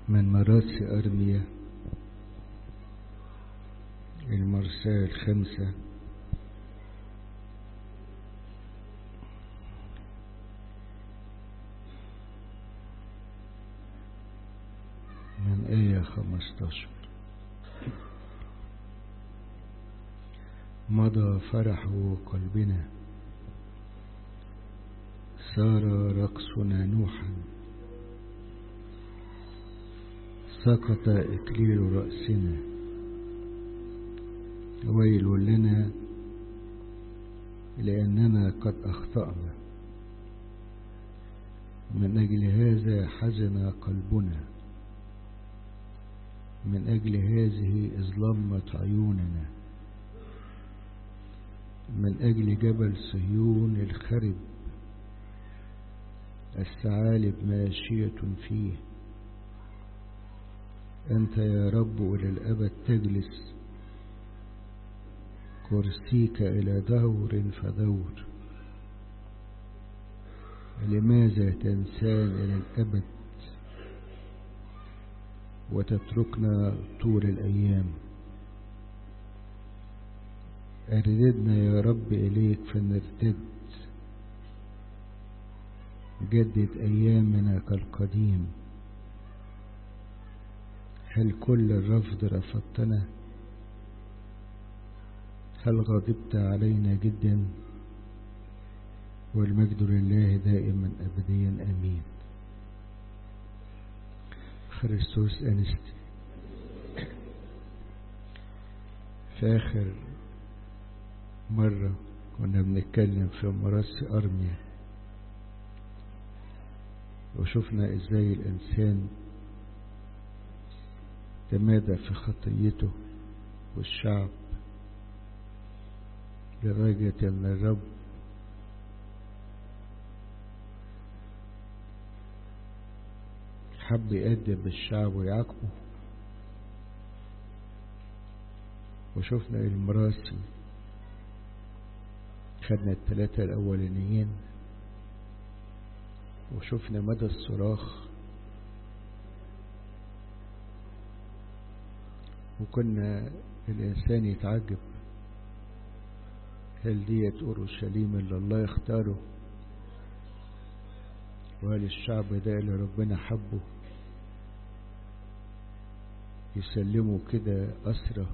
من مراسي أرميا المرساة الخمسة من آية خمستاشر مضى فرح قلبنا صار رقصنا نوحا سقط إكليل رأسنا ويل لنا لأننا قد أخطأنا من أجل هذا حزن قلبنا من أجل هذه اظلمت عيوننا من أجل جبل صهيون الخرب الثعالب ماشية فيه أنت يا رب إلى الأبد تجلس كرسيك إلى دور فدور لماذا تنسان إلى الأبد وتتركنا طول الأيام أرددنا يا رب إليك فنرتد جدد أيامنا كالقديم هل كل الرفض رفضتنا هل غضبت علينا جدا والمجد لله دائما أبديا أمين خريستوس أنستي في آخر مرة كنا بنتكلم في مراسي أرميا وشفنا ازاي الانسان تمادى في خطيته والشعب لدرجة ان الرب حب يأدب الشعب ويعاقبه وشفنا المراسي خدنا الثلاثة الأولانيين وشفنا مدى الصراخ وكنا الإنسان يتعجب هل ديت أورشليم اللي الله يختاره وهل الشعب ده اللي ربنا حبه يسلموا كده أسرة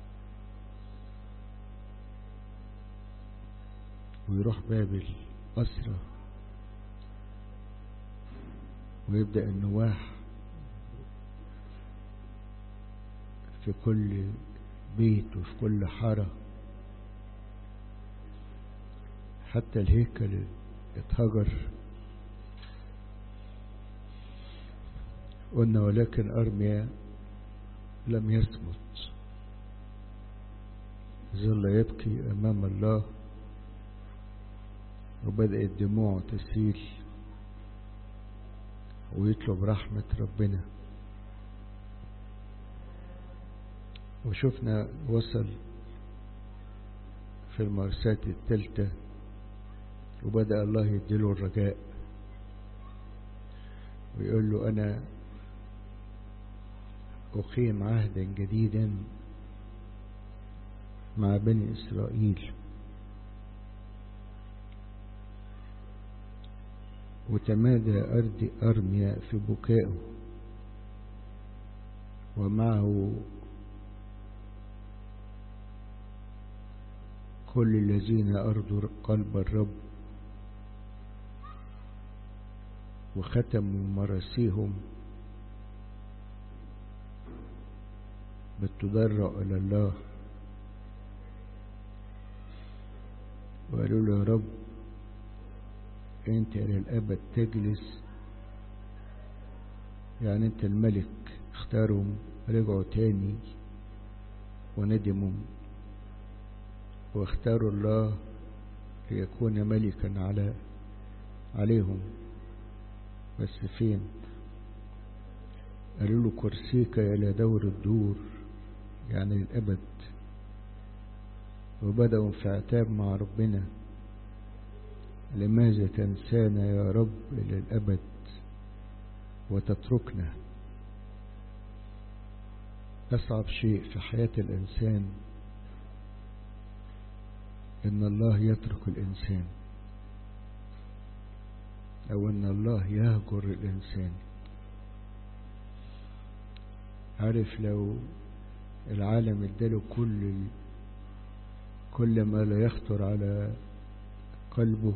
ويروح بابل أسرة ويبدأ النواح في كل بيت وفي كل حارة حتى الهيكل اتهجر قلنا ولكن أرميا لم يصمت ظل يبكي أمام الله وبدأت دموعه تسيل ويطلب رحمة ربنا وشفنا وصل في المرساة الثالثة وبدأ الله يديله الرجاء ويقول له أنا أقيم عهدا جديدا مع بني إسرائيل وتمادى أرض أرميا في بكائه ومعه كل الذين أرضوا قلب الرب وختموا مراسيهم بالتضرع إلى الله وقالوا له يا رب انت الى الابد تجلس يعني انت الملك اختارهم رجعوا تاني وندموا واختاروا الله ليكون ملكا على عليهم بس فين قالوا له كرسيك الى دور الدور يعني الابد وبدأوا في عتاب مع ربنا لماذا تنسانا يا رب إلى الأبد وتتركنا أصعب شيء في حياة الإنسان إن الله يترك الإنسان أو إن الله يهجر الإنسان عارف لو العالم اداله كل كل ما لا يخطر على قلبه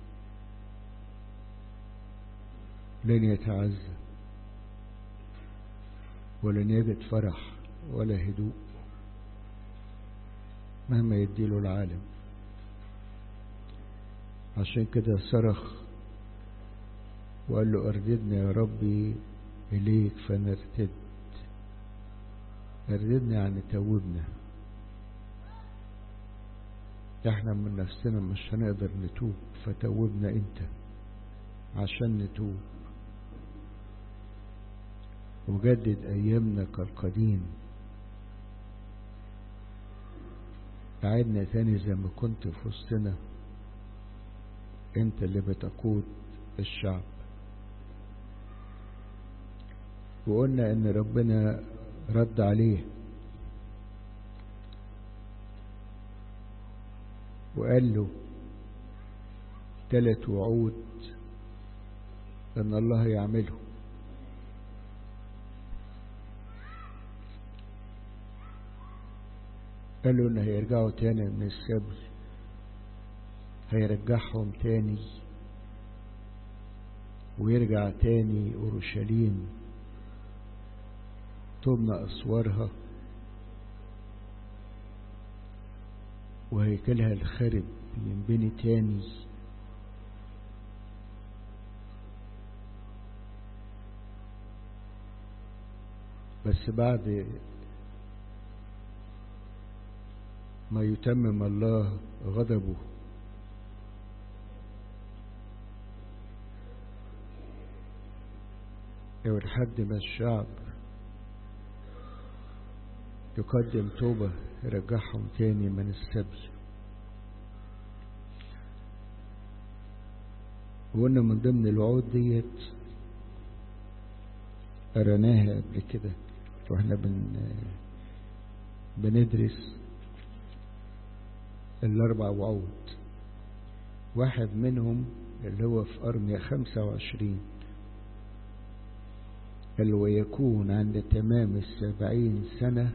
لن يتعزى ولن يجد فرح ولا هدوء مهما يديله العالم عشان كده صرخ وقال له ارددنا يا ربي إليك فنرتد ارددنا يعني توبنا احنا من نفسنا مش هنقدر نتوب فتوبنا انت عشان نتوب وجدد ايامنا كالقديم قعدنا تاني زي ما كنت في وسطنا انت اللي بتقود الشعب وقلنا ان ربنا رد عليه وقال له ثلاث وعود ان الله يعمله قال له ان هيرجعوا تاني من السبي هيرجعهم تاني ويرجع تاني اورشليم تبنى اسوارها وهيكلها الخرب ينبني تاني بس بعد ما يتمم الله غضبه أو لحد ما الشعب يقدم توبة يرجعهم تاني من السبي وقلنا من ضمن الوعود ديت قرناها قبل كده واحنا بن بندرس الأربع وعود واحد منهم اللي هو في أرمية خمسة وعشرين قال ويكون عند تمام السبعين سنة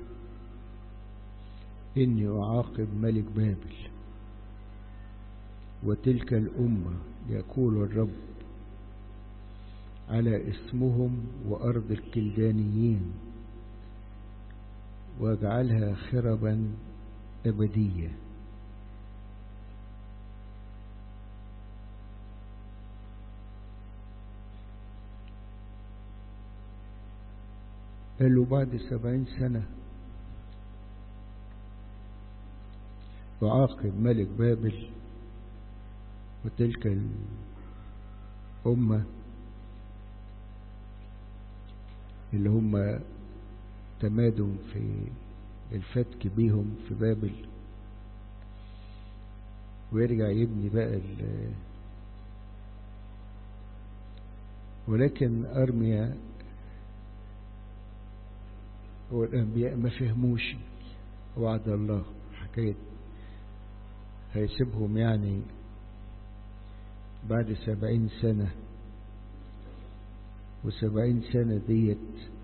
إني أعاقب ملك بابل وتلك الأمة يقول الرب على اسمهم وأرض الكلدانيين واجعلها خربا أبدية قال له بعد سبعين سنة وعاقب ملك بابل وتلك الأمة اللي هم تمادوا في الفتك بيهم في بابل ويرجع يبني بقى ولكن أرميا والأنبياء ما فهموش وعد الله حكاية هيسيبهم يعني بعد سبعين سنة وسبعين سنة ديت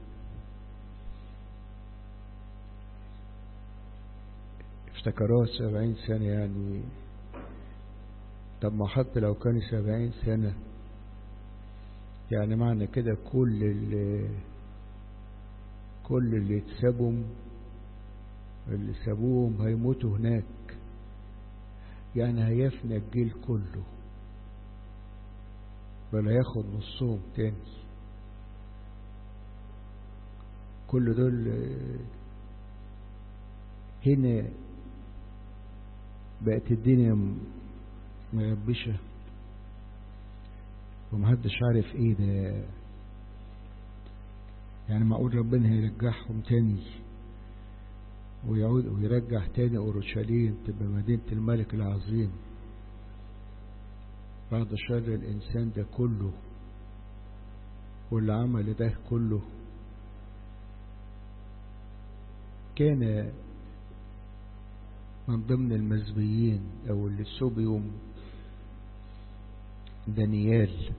افتكروها سبعين سنة يعني طب ما حتى لو كان سبعين سنة يعني معنى كده كل اللي كل اللي اتسابهم اللي سابوهم هيموتوا هناك يعني هيفنى الجيل كله ولا ياخد نصهم تاني كل دول هنا بقت الدنيا مغبشة ومحدش عارف ايه ده يعني معقول ربنا هيرجعهم تاني ويعود ويرجع تاني اورشليم تبقى مدينة الملك العظيم بعد شر الانسان ده كله واللي عمل ده كله كان من ضمن المزبيين او اللي سبيهم دانيال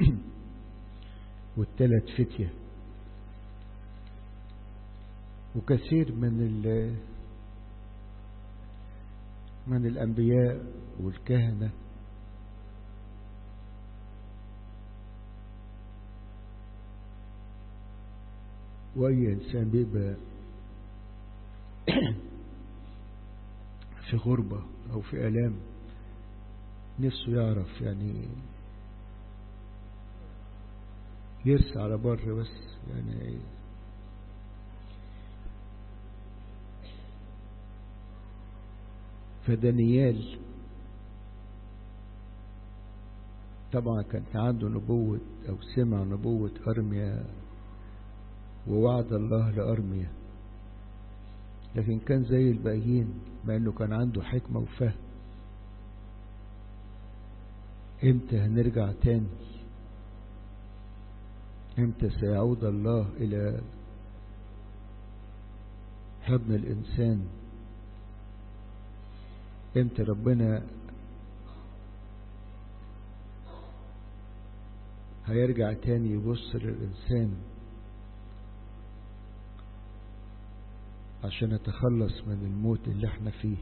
والثلاث فتية وكثير من من الأنبياء والكهنة وأي إنسان بيبقى في غربة أو في ألام نفسه يعرف يعني يرسى على بر بس يعني فدانيال طبعا كان عنده نبوة أو سمع نبوة أرميا ووعد الله لأرميا لكن كان زي الباقيين مع أنه كان عنده حكمة وفهم امتى هنرجع تاني امتى سيعود الله إلى حضن الإنسان امتى ربنا هيرجع تاني يبص للإنسان عشان نتخلص من الموت اللي احنا فيه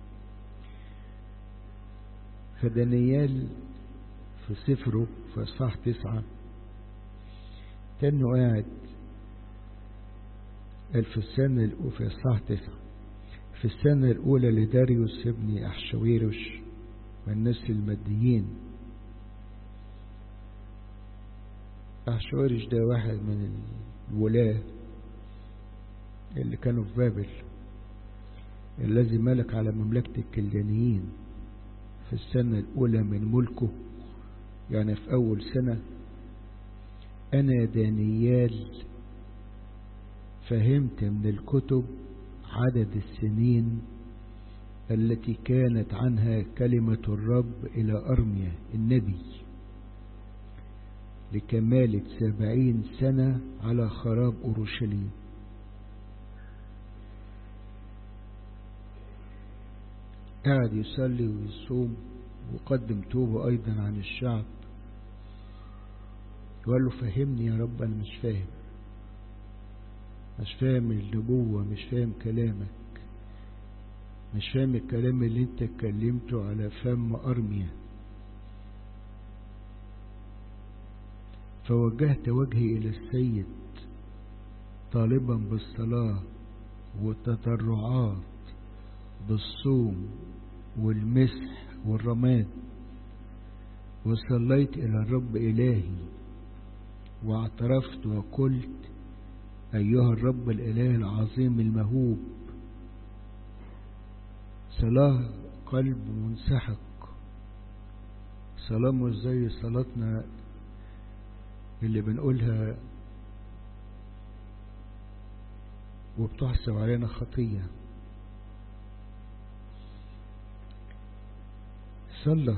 فدانيال في سفره في اصحاح تسعة كانه قاعد في السنة الأولى في اصحاح تسعة في السنة الأولى لداريوس ابن أحشويرش من نسل الماديين أحشويرش ده واحد من الولاة اللي كانوا في بابل الذي ملك على مملكة الكلدانيين في السنة الأولى من ملكه يعني في أول سنة أنا دانيال فهمت من الكتب عدد السنين التي كانت عنها كلمة الرب إلى أرميا النبي لكمالة سبعين سنة على خراب أورشليم قاعد يصلي ويصوم وقدم توبة أيضا عن الشعب وقال له فهمني يا رب أنا مش فاهم مش فاهم النبوة مش فاهم كلامك مش فاهم الكلام اللي انت اتكلمته على فم أرميا فوجهت وجهي إلى السيد طالبا بالصلاة والتضرعات بالصوم والمسح والرماد وصليت إلى الرب إلهي واعترفت وقلت أيها الرب الإله العظيم المهوب صلاة قلب منسحق صلاة مش زي صلاتنا اللي بنقولها وبتحسب علينا خطية صلى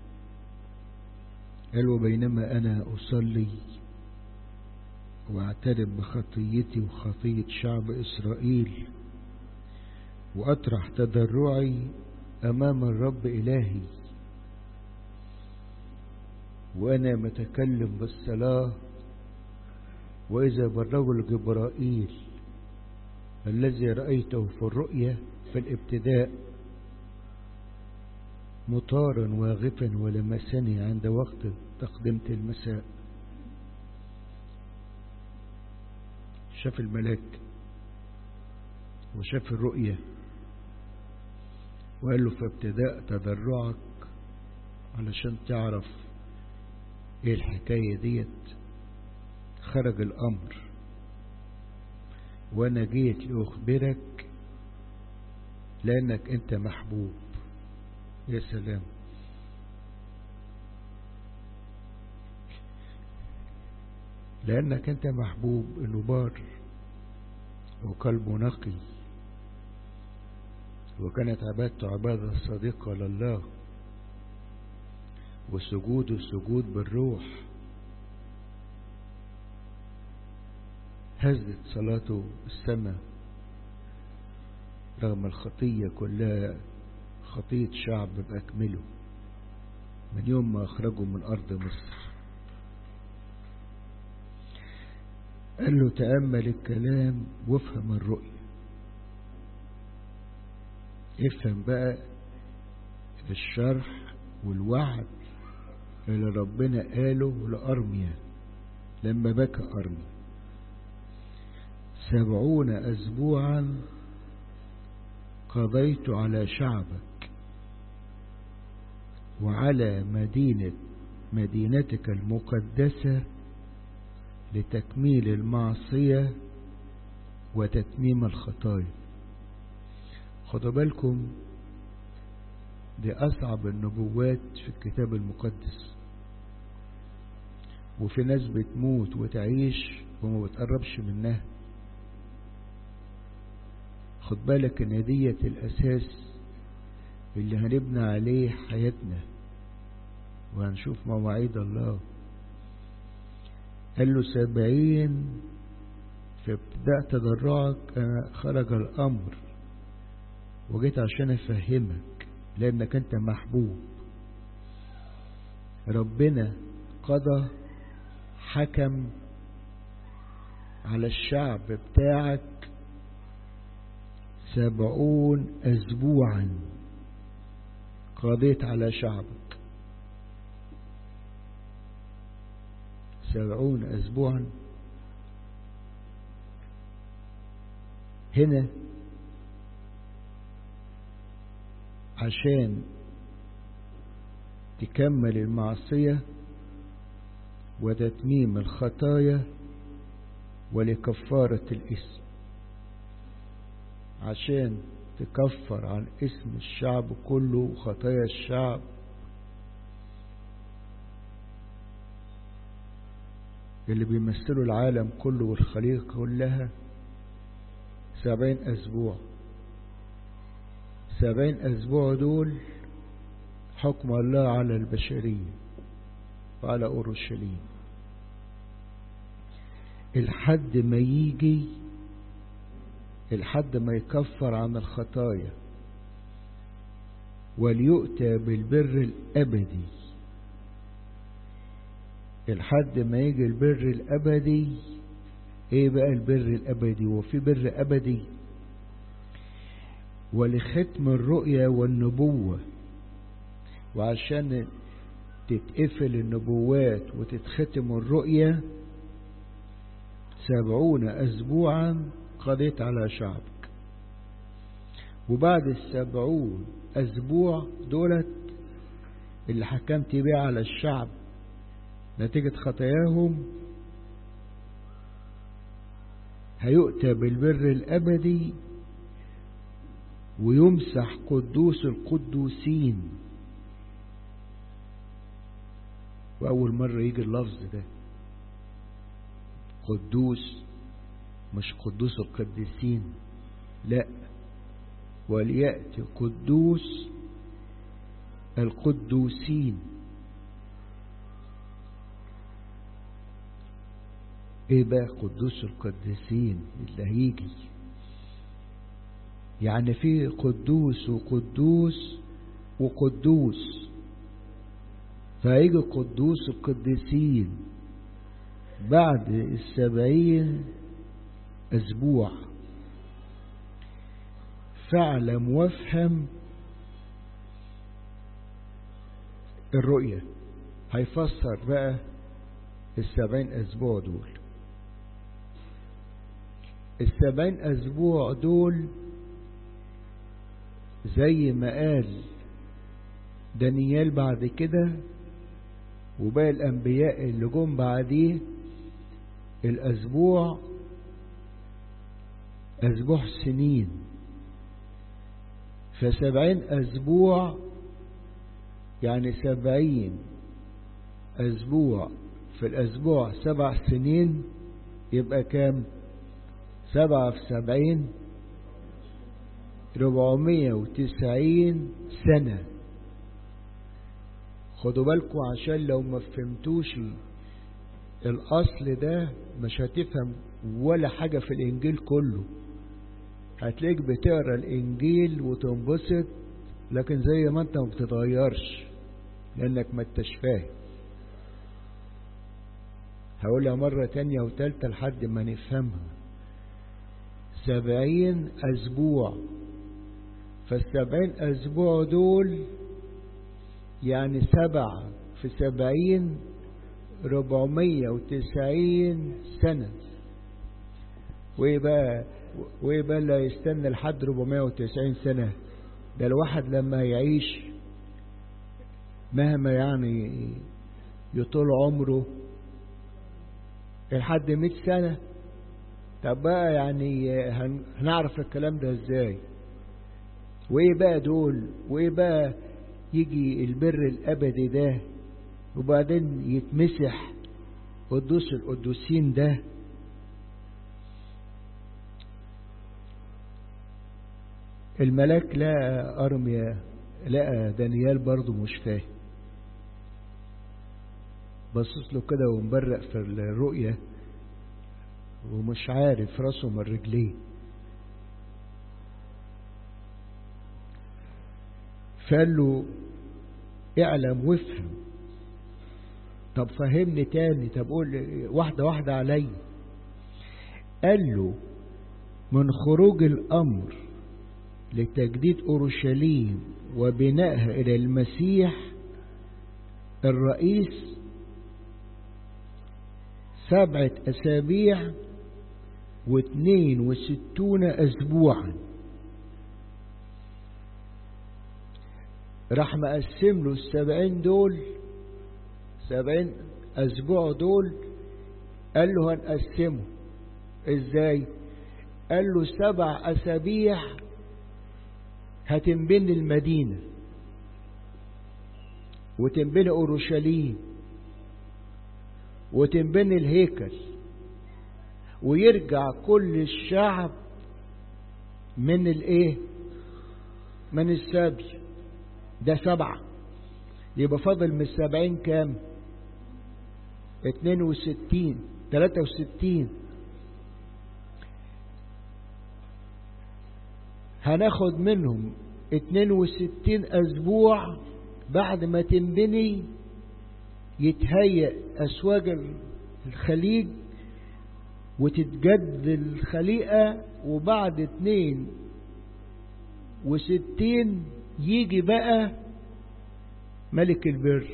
قال وبينما أنا أصلي واعترف بخطيتي وخطية شعب إسرائيل وأطرح تضرعي أمام الرب إلهي وأنا متكلم بالصلاة وإذا بالرجل جبرائيل الذي رأيته في الرؤية في الابتداء مطارا واغفا ولمسني عند وقت تقدمة المساء شاف الملاك وشاف الرؤية وقال له في ابتداء تضرعك علشان تعرف ايه الحكاية ديت خرج الامر وانا جيت لاخبرك لانك انت محبوب يا سلام لأنك أنت محبوب إنه بار وقلبه نقي وكانت عبادته عبادة صديقة لله وسجوده سجود بالروح هزت صلاته السماء رغم الخطية كلها خطية شعب بأكمله من يوم ما أخرجوا من أرض مصر قال له تأمل الكلام وافهم الرؤية افهم بقى الشرح والوعد اللي ربنا قاله لأرميا لما بكى أرميا سبعون أسبوعا قضيت على شعبك وعلى مدينة مدينتك المقدسة لتكميل المعصية وتتميم الخطايا خدوا بالكم دي أصعب النبوات في الكتاب المقدس وفي ناس بتموت وتعيش وما بتقربش منها خد بالك ان دية الاساس اللي هنبنى عليه حياتنا وهنشوف مواعيد الله قال له سبعين في ابتداء تضرعك أنا خرج الأمر وجيت عشان أفهمك لأنك أنت محبوب ربنا قضى حكم على الشعب بتاعك سبعون أسبوعا قضيت على شعبك سبعون أسبوعا هنا عشان تكمل المعصية وتتميم الخطايا ولكفارة الاسم عشان تكفر عن اسم الشعب كله وخطايا الشعب اللي بيمثلوا العالم كله والخليقة كلها سبعين أسبوع سبعين أسبوع دول حكم الله على البشرية وعلى أورشليم الحد ما يجي الحد ما يكفر عن الخطايا وليؤتى بالبر الأبدي الحد ما يجي البر الأبدي ايه بقى البر الأبدي وفي بر أبدي ولختم الرؤيا والنبوة وعشان تتقفل النبوات وتتختم الرؤيا سبعون أسبوعا قضيت على شعبك وبعد السبعون أسبوع دولت اللي حكمت بيه على الشعب نتيجة خطاياهم هيؤتى بالبر الأبدي ويمسح قدوس القدوسين وأول مرة يجي اللفظ ده قدوس مش قدوس القديسين لا وليأتي قدوس القدوسين ايه بقى قدوس القديسين اللي هيجي يعني في قدوس وقدوس وقدوس فهيجي قدوس القديسين بعد السبعين أسبوع فاعلم وافهم الرؤية هيفسر بقى السبعين أسبوع دول السبعين أسبوع دول زي ما قال دانيال بعد كده وباقي الأنبياء اللي جم بعديه الأسبوع أسبوع سنين فسبعين أسبوع يعني سبعين أسبوع في الأسبوع سبع سنين يبقى كام سبعة في سبعين ربعمية وتسعين سنة خدوا بالكم عشان لو ما فهمتوش الأصل ده مش هتفهم ولا حاجة في الإنجيل كله هتلاقيك بتقرا الانجيل وتنبسط لكن زي ما انت ما بتتغيرش لانك ما انتش فاهم هقولها مرة تانية وتالتة لحد ما نفهمها سبعين أسبوع فالسبعين أسبوع دول يعني سبعة في سبعين ربعمية وتسعين سنة وإيه بقى وإيه بقى اللي يستنى لحد ربعمية وتسعين سنة ده الواحد لما يعيش مهما يعني يطول عمره لحد مئة سنة طب بقى يعني هنعرف الكلام ده ازاي وايه بقى دول وايه بقى يجي البر الابدي ده وبعدين يتمسح قدوس القدوسين ده الملاك لقى أرميا لقى دانيال برضه مش فاهم بصص له كده ومبرق في الرؤية ومش عارف راسه من رجليه فقال له اعلم وافهم طب فهمني تاني طب قول واحدة واحدة علي قال له من خروج الأمر لتجديد أورشليم وبنائها إلى المسيح الرئيس سبعة أسابيع واثنين وستون أسبوعا راح مقسم له السبعين دول سبعين أسبوع دول قال له هنقسمه ازاي قال له سبع أسابيع هتنبني المدينة وتنبني أورشليم وتنبني الهيكل ويرجع كل الشعب من الايه من السبي ده سبعة يبقى فاضل من السبعين كام اتنين وستين تلاتة وستين هناخد منهم اتنين وستين اسبوع بعد ما تنبني يتهيأ أسواج الخليج وتتجدد الخليقة وبعد اتنين وستين يجي بقى ملك البر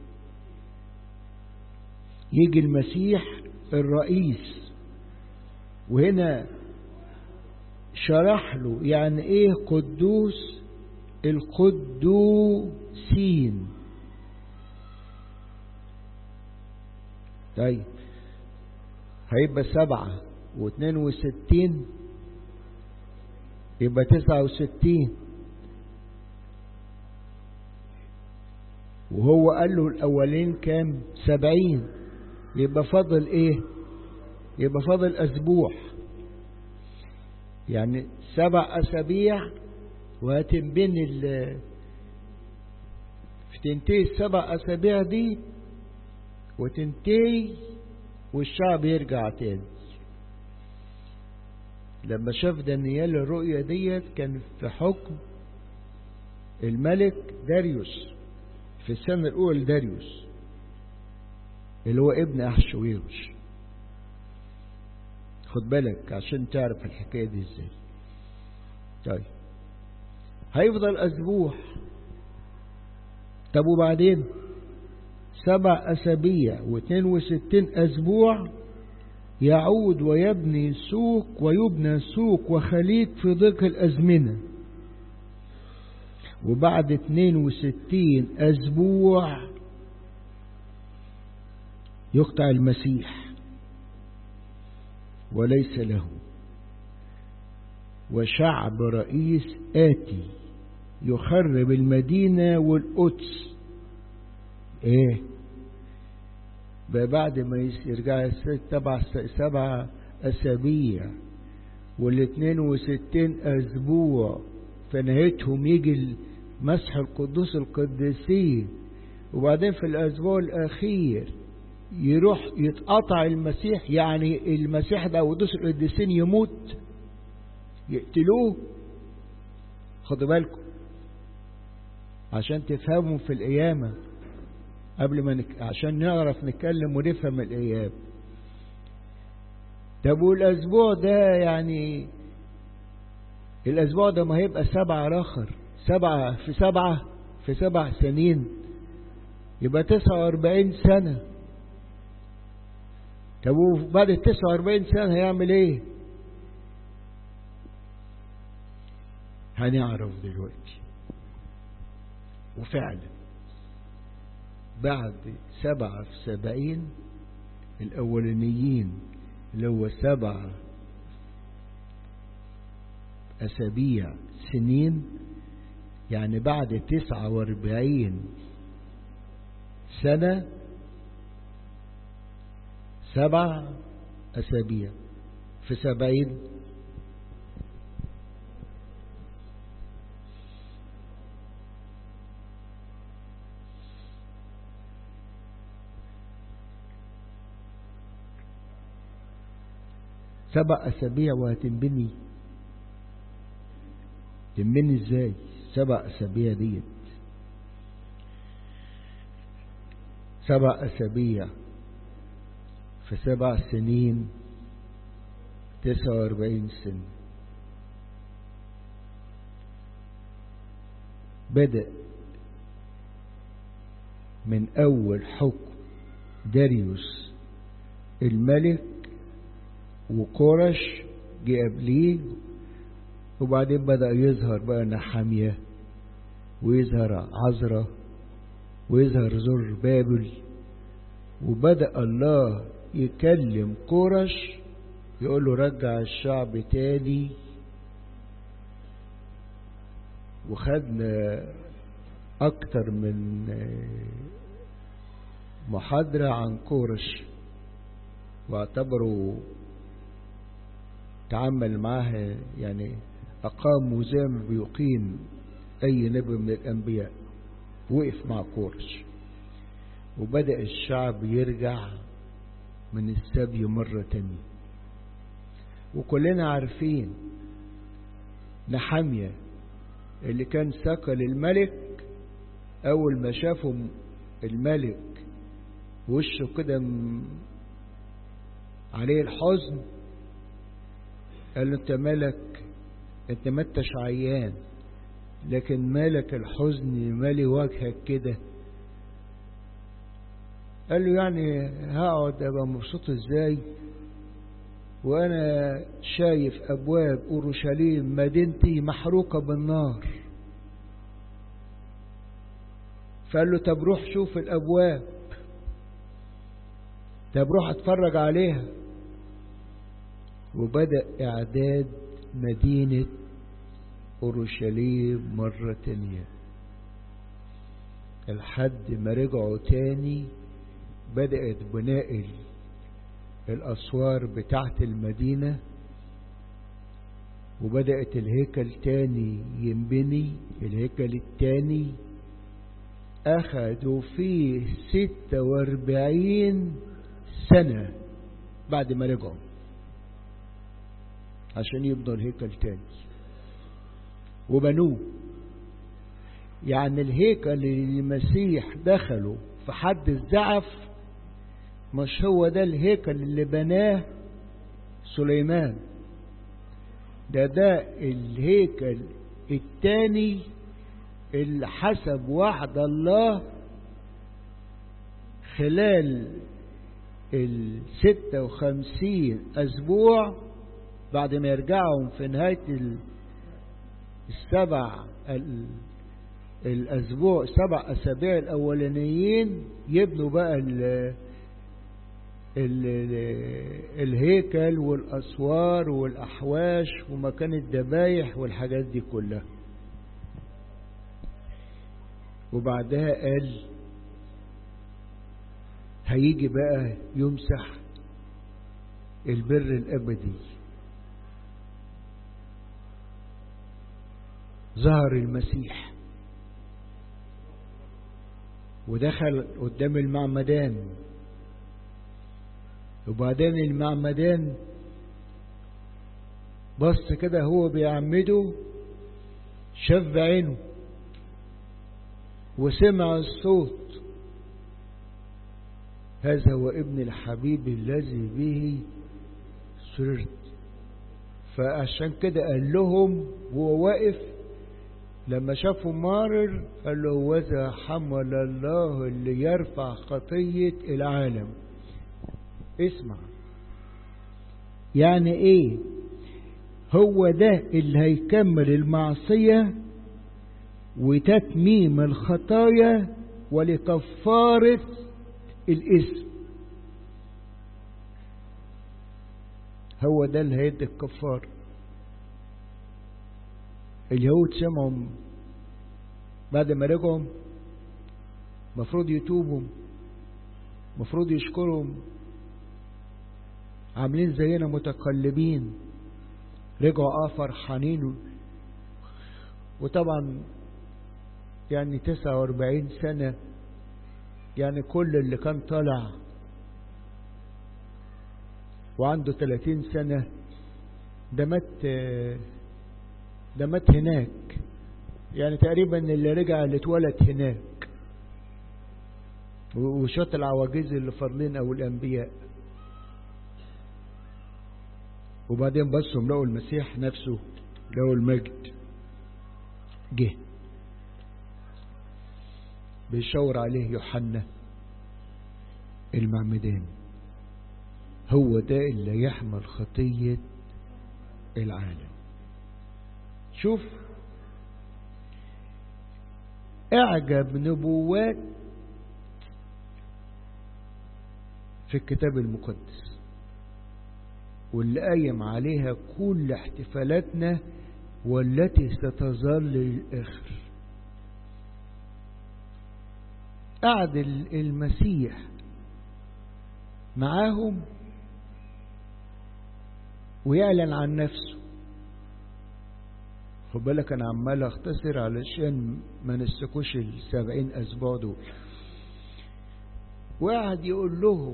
يجي المسيح الرئيس وهنا شرح له يعني ايه قدوس القدوسين طيب هيبقى سبعة واثنين وستين يبقى تسعة وستين وهو قال له الأولين كام سبعين يبقى فاضل ايه يبقى فاضل أسبوع يعني سبع أسابيع وهتنبني ال تنتهي السبع أسابيع دي وتنتهي والشعب يرجع تاني لما شاف دانيال الرؤية ديت كان في حكم الملك داريوس في السنة الأولى لداريوس اللي هو ابن أحشويروش خد بالك عشان تعرف الحكاية دي ازاي طيب هيفضل أسبوع طب وبعدين سبع أسابيع واثنين وستين أسبوع يعود ويبني سوق ويبنى سوق وخليج في ضيق الأزمنة وبعد اثنين وستين أسبوع يقطع المسيح وليس له وشعب رئيس آتي يخرب المدينة والقدس ايه بقى بعد ما يرجع سبع سبع أسابيع والاثنين وستين أسبوع في نهايتهم يجي مسح القدوس القديسين وبعدين في الأسبوع الأخير يروح يتقطع المسيح يعني المسيح ده قدوس القديسين يموت يقتلوه خدوا بالكم عشان تفهموا في القيامة قبل ما نك... عشان نعرف نتكلم ونفهم القيامة طب والأسبوع ده يعني الأسبوع ده ما هيبقى سبعة رخر سبعة في سبعة في سبع سنين يبقى تسعة واربعين سنة طب وبعد التسعة واربعين سنة هيعمل ايه هنعرف دلوقتي وفعلا بعد سبعة في سبعين الأولانيين اللي هو سبعة أسابيع سنين يعني بعد تسعة واربعين سنة سبع أسابيع في سبعين سبع أسابيع وهتنبني تنبني ازاي سبع أسابيع ديت سبع أسابيع في سبع سنين تسعة واربعين سنة بدأ من أول حكم داريوس الملك وكورش جه قبليه وبعدين بدأ يظهر بقى نحامية ويظهر عزرة ويظهر زر بابل وبدأ الله يكلم كورش يقول له رجع الشعب تاني وخدنا أكتر من محاضرة عن كورش واعتبروا تعامل معاه يعني أقام زي ما بيقيم أي نبي من الأنبياء وقف مع كورش وبدأ الشعب يرجع من السبي مرة تانية وكلنا عارفين نحامية اللي كان سكل الملك أول ما شافوا الملك وشه كده عليه الحزن قال له انت مالك انت ما انتش عيان لكن مالك الحزن مالي وجهك كده قال له يعني هقعد ابقى مبسوط ازاي وانا شايف ابواب اورشليم مدينتي محروقه بالنار فقال له طب روح شوف الابواب طب روح اتفرج عليها وبدأ إعداد مدينة أورشليم مرة تانية لحد ما رجعوا تاني بدأت بناء الأسوار بتاعت المدينة وبدأت الهيكل تاني ينبني الهيكل التاني أخذوا فيه ستة واربعين سنة بعد ما رجعوا عشان يبنوا الهيكل تاني وبنوه يعني الهيكل اللي المسيح دخله في حد الزعف مش هو ده الهيكل اللي بناه سليمان ده ده الهيكل التاني اللي حسب وعد الله خلال الستة وخمسين أسبوع بعد ما يرجعوا في نهاية السبع الأسبوع سبع أسابيع الأولانيين يبنوا بقى ال ال الهيكل والأسوار والأحواش ومكان الذبايح والحاجات دي كلها وبعدها قال هيجي بقى يمسح البر الأبدي ظهر المسيح ودخل قدام المعمدان وبعدين المعمدان بص كده هو بيعمده شاف بعينه وسمع الصوت هذا هو ابن الحبيب الذي به سررت فعشان كده قال لهم وهو واقف لما شافوا مارر قال له وذا حمل الله اللي يرفع خطية العالم اسمع يعني ايه هو ده اللي هيكمل المعصية وتتميم الخطايا ولكفارة الاسم هو ده اللي هيدي الكفار اليهود سمعوا بعد ما رجعوا مفروض يتوبوا مفروض يشكرهم عاملين زينا متقلبين رجعوا اه فرحانين وطبعا يعني تسعة واربعين سنة يعني كل اللي كان طالع وعنده ثلاثين سنة ده مات ده مات هناك يعني تقريبا اللي رجع اللي اتولد هناك وشط العواجيز اللي فاضلين او الانبياء وبعدين بصوا لقوا المسيح نفسه لقوا المجد جه بيشاور عليه يوحنا المعمدان هو ده اللي يحمل خطية العالم شوف اعجب نبوات في الكتاب المقدس واللي قايم عليها كل احتفالاتنا والتي ستظل للآخر قعد المسيح معاهم ويعلن عن نفسه خد بالك انا عمال اختصر علشان ما نسكوش السبعين اسبوع دول وقعد يقول لهم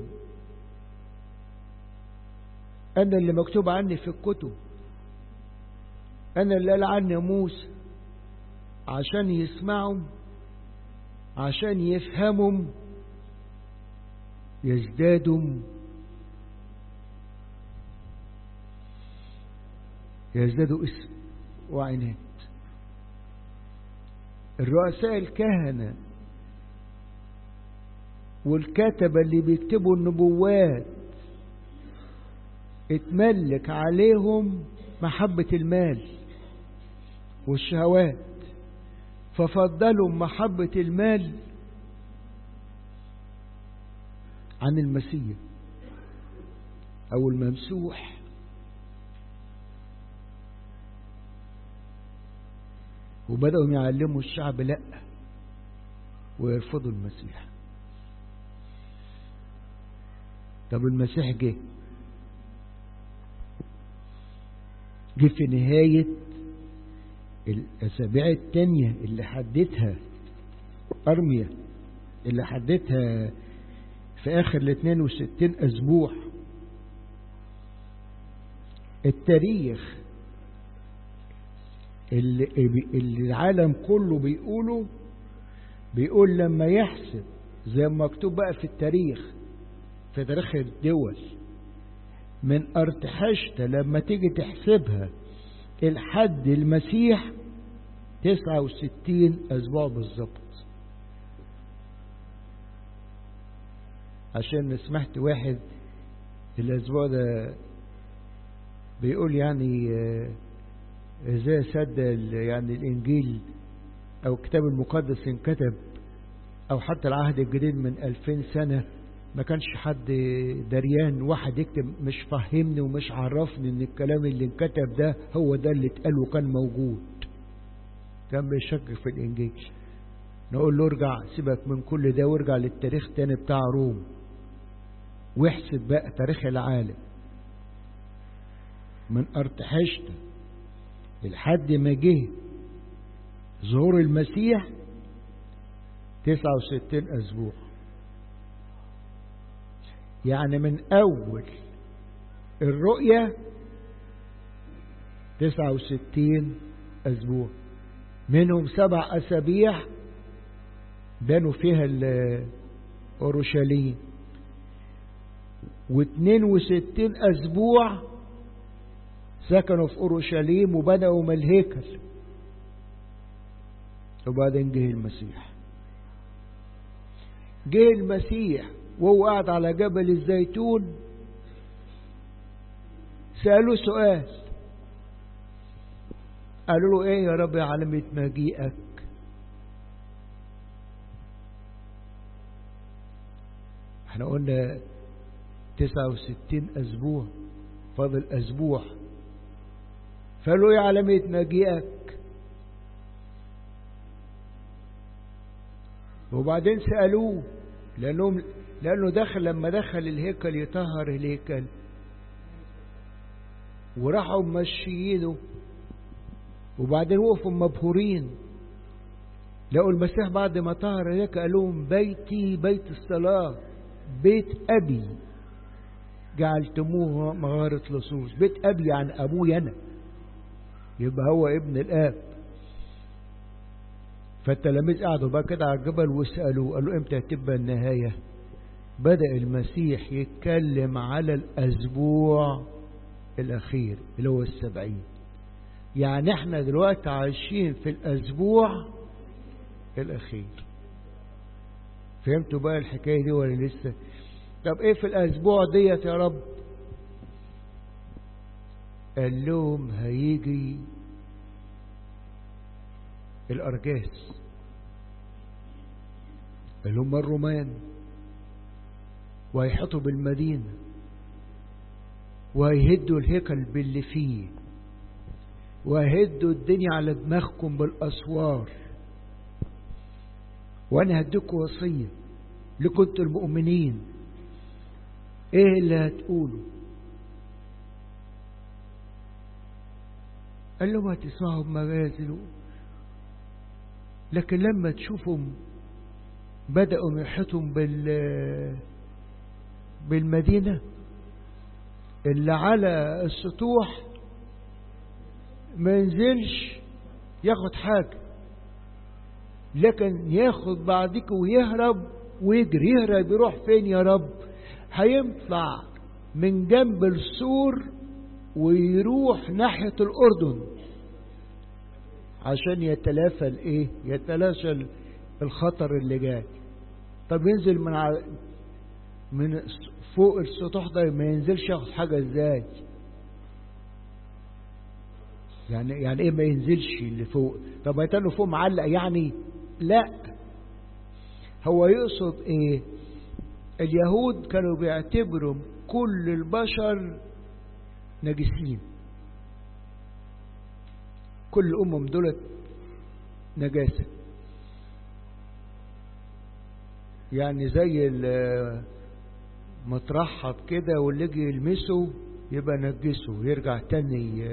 انا اللي مكتوب عني في الكتب انا اللي قال عني موسى عشان يسمعوا عشان يفهموا يزدادوا يزدادوا اسم وعناد الرؤساء الكهنة والكتبة اللي بيكتبوا النبوات اتملك عليهم محبة المال والشهوات ففضلوا محبة المال عن المسيح او الممسوح وبدأوا يعلموا الشعب لا ويرفضوا المسيح طب المسيح جه جه في نهاية الأسابيع التانية اللي حددها أرميا اللي حددها في آخر ال 62 أسبوع التاريخ اللي, اللي العالم كله بيقوله بيقول لما يحسب زي ما مكتوب بقى في التاريخ في تاريخ الدول من ارتحشت لما تيجي تحسبها الحد المسيح 69 اسبوع بالظبط عشان سمعت واحد الاسبوع ده بيقول يعني ازاي سد يعني الانجيل او الكتاب المقدس انكتب او حتى العهد الجديد من 2000 سنة ما كانش حد دريان واحد يكتب مش فهمني ومش عرفني ان الكلام اللي انكتب ده هو ده اللي اتقال وكان موجود كان بيشكك في الانجيل نقول له ارجع سيبك من كل ده وارجع للتاريخ تاني بتاع روم واحسب بقى تاريخ العالم من ارتحشت لحد ما جه ظهور المسيح 69 أسبوع يعني من أول الرؤية تسعة وستين أسبوع منهم سبع أسابيع بنوا فيها أورشليم واثنين وستين أسبوع سكنوا في أورشليم وبدأوا من الهيكل وبعدين جه المسيح جه المسيح وهو قاعد على جبل الزيتون سألوه سؤال قالوا له ايه يا رب علامة مجيئك احنا قلنا تسعة وستين اسبوع فاضل اسبوع فقالوا ايه علامة مجيئك وبعدين سألوه لأنهم لأنه دخل لما دخل الهيكل يطهر الهيكل وراحوا ممشيينه وبعدين وقفوا مبهورين لقوا المسيح بعد ما طهر الهيكل قال لهم بيتي بيت الصلاة بيت أبي جعلتموه مغارة لصوص بيت أبي عن أبوي أنا يبقى هو ابن الآب فالتلاميذ قعدوا بقى كده على الجبل وسألوا قالوا امتى هتبقى النهاية بدأ المسيح يتكلم على الأسبوع الأخير اللي هو السبعين يعني احنا دلوقتي عايشين في الأسبوع الأخير فهمتوا بقى الحكاية دي ولا لسه طب ايه في الأسبوع ديت يا رب قال لهم هيجي الأرجاس اللي هم الرومان وهيحطوا بالمدينة وهيهدوا الهيكل باللي فيه وهيهدوا الدنيا على دماغكم بالأسوار وأنا هديكم وصية لكنتوا المؤمنين إيه اللي هتقولوا قال لهم هتسمعوا بمغازل لكن لما تشوفهم بدأوا يحيطهم بال بالمدينة اللي على السطوح ما ينزلش ياخد حاجة لكن ياخد بعدك ويهرب ويجري يهرب يروح فين يا رب هيطلع من جنب السور ويروح ناحية الأردن عشان يتلافى الايه يتلاشى الخطر اللي جاي طب ينزل من ع... من فوق السطوح ده ما ينزلش ياخد حاجة ازاي يعني يعني ايه ما ينزلش اللي فوق طب هيتنه فوق معلق يعني لا هو يقصد ايه اليهود كانوا بيعتبروا كل البشر نجسين كل الأمم دولت نجاسة يعني زي مترحب كده واللي يجي يلمسه يبقى نجسه يرجع تاني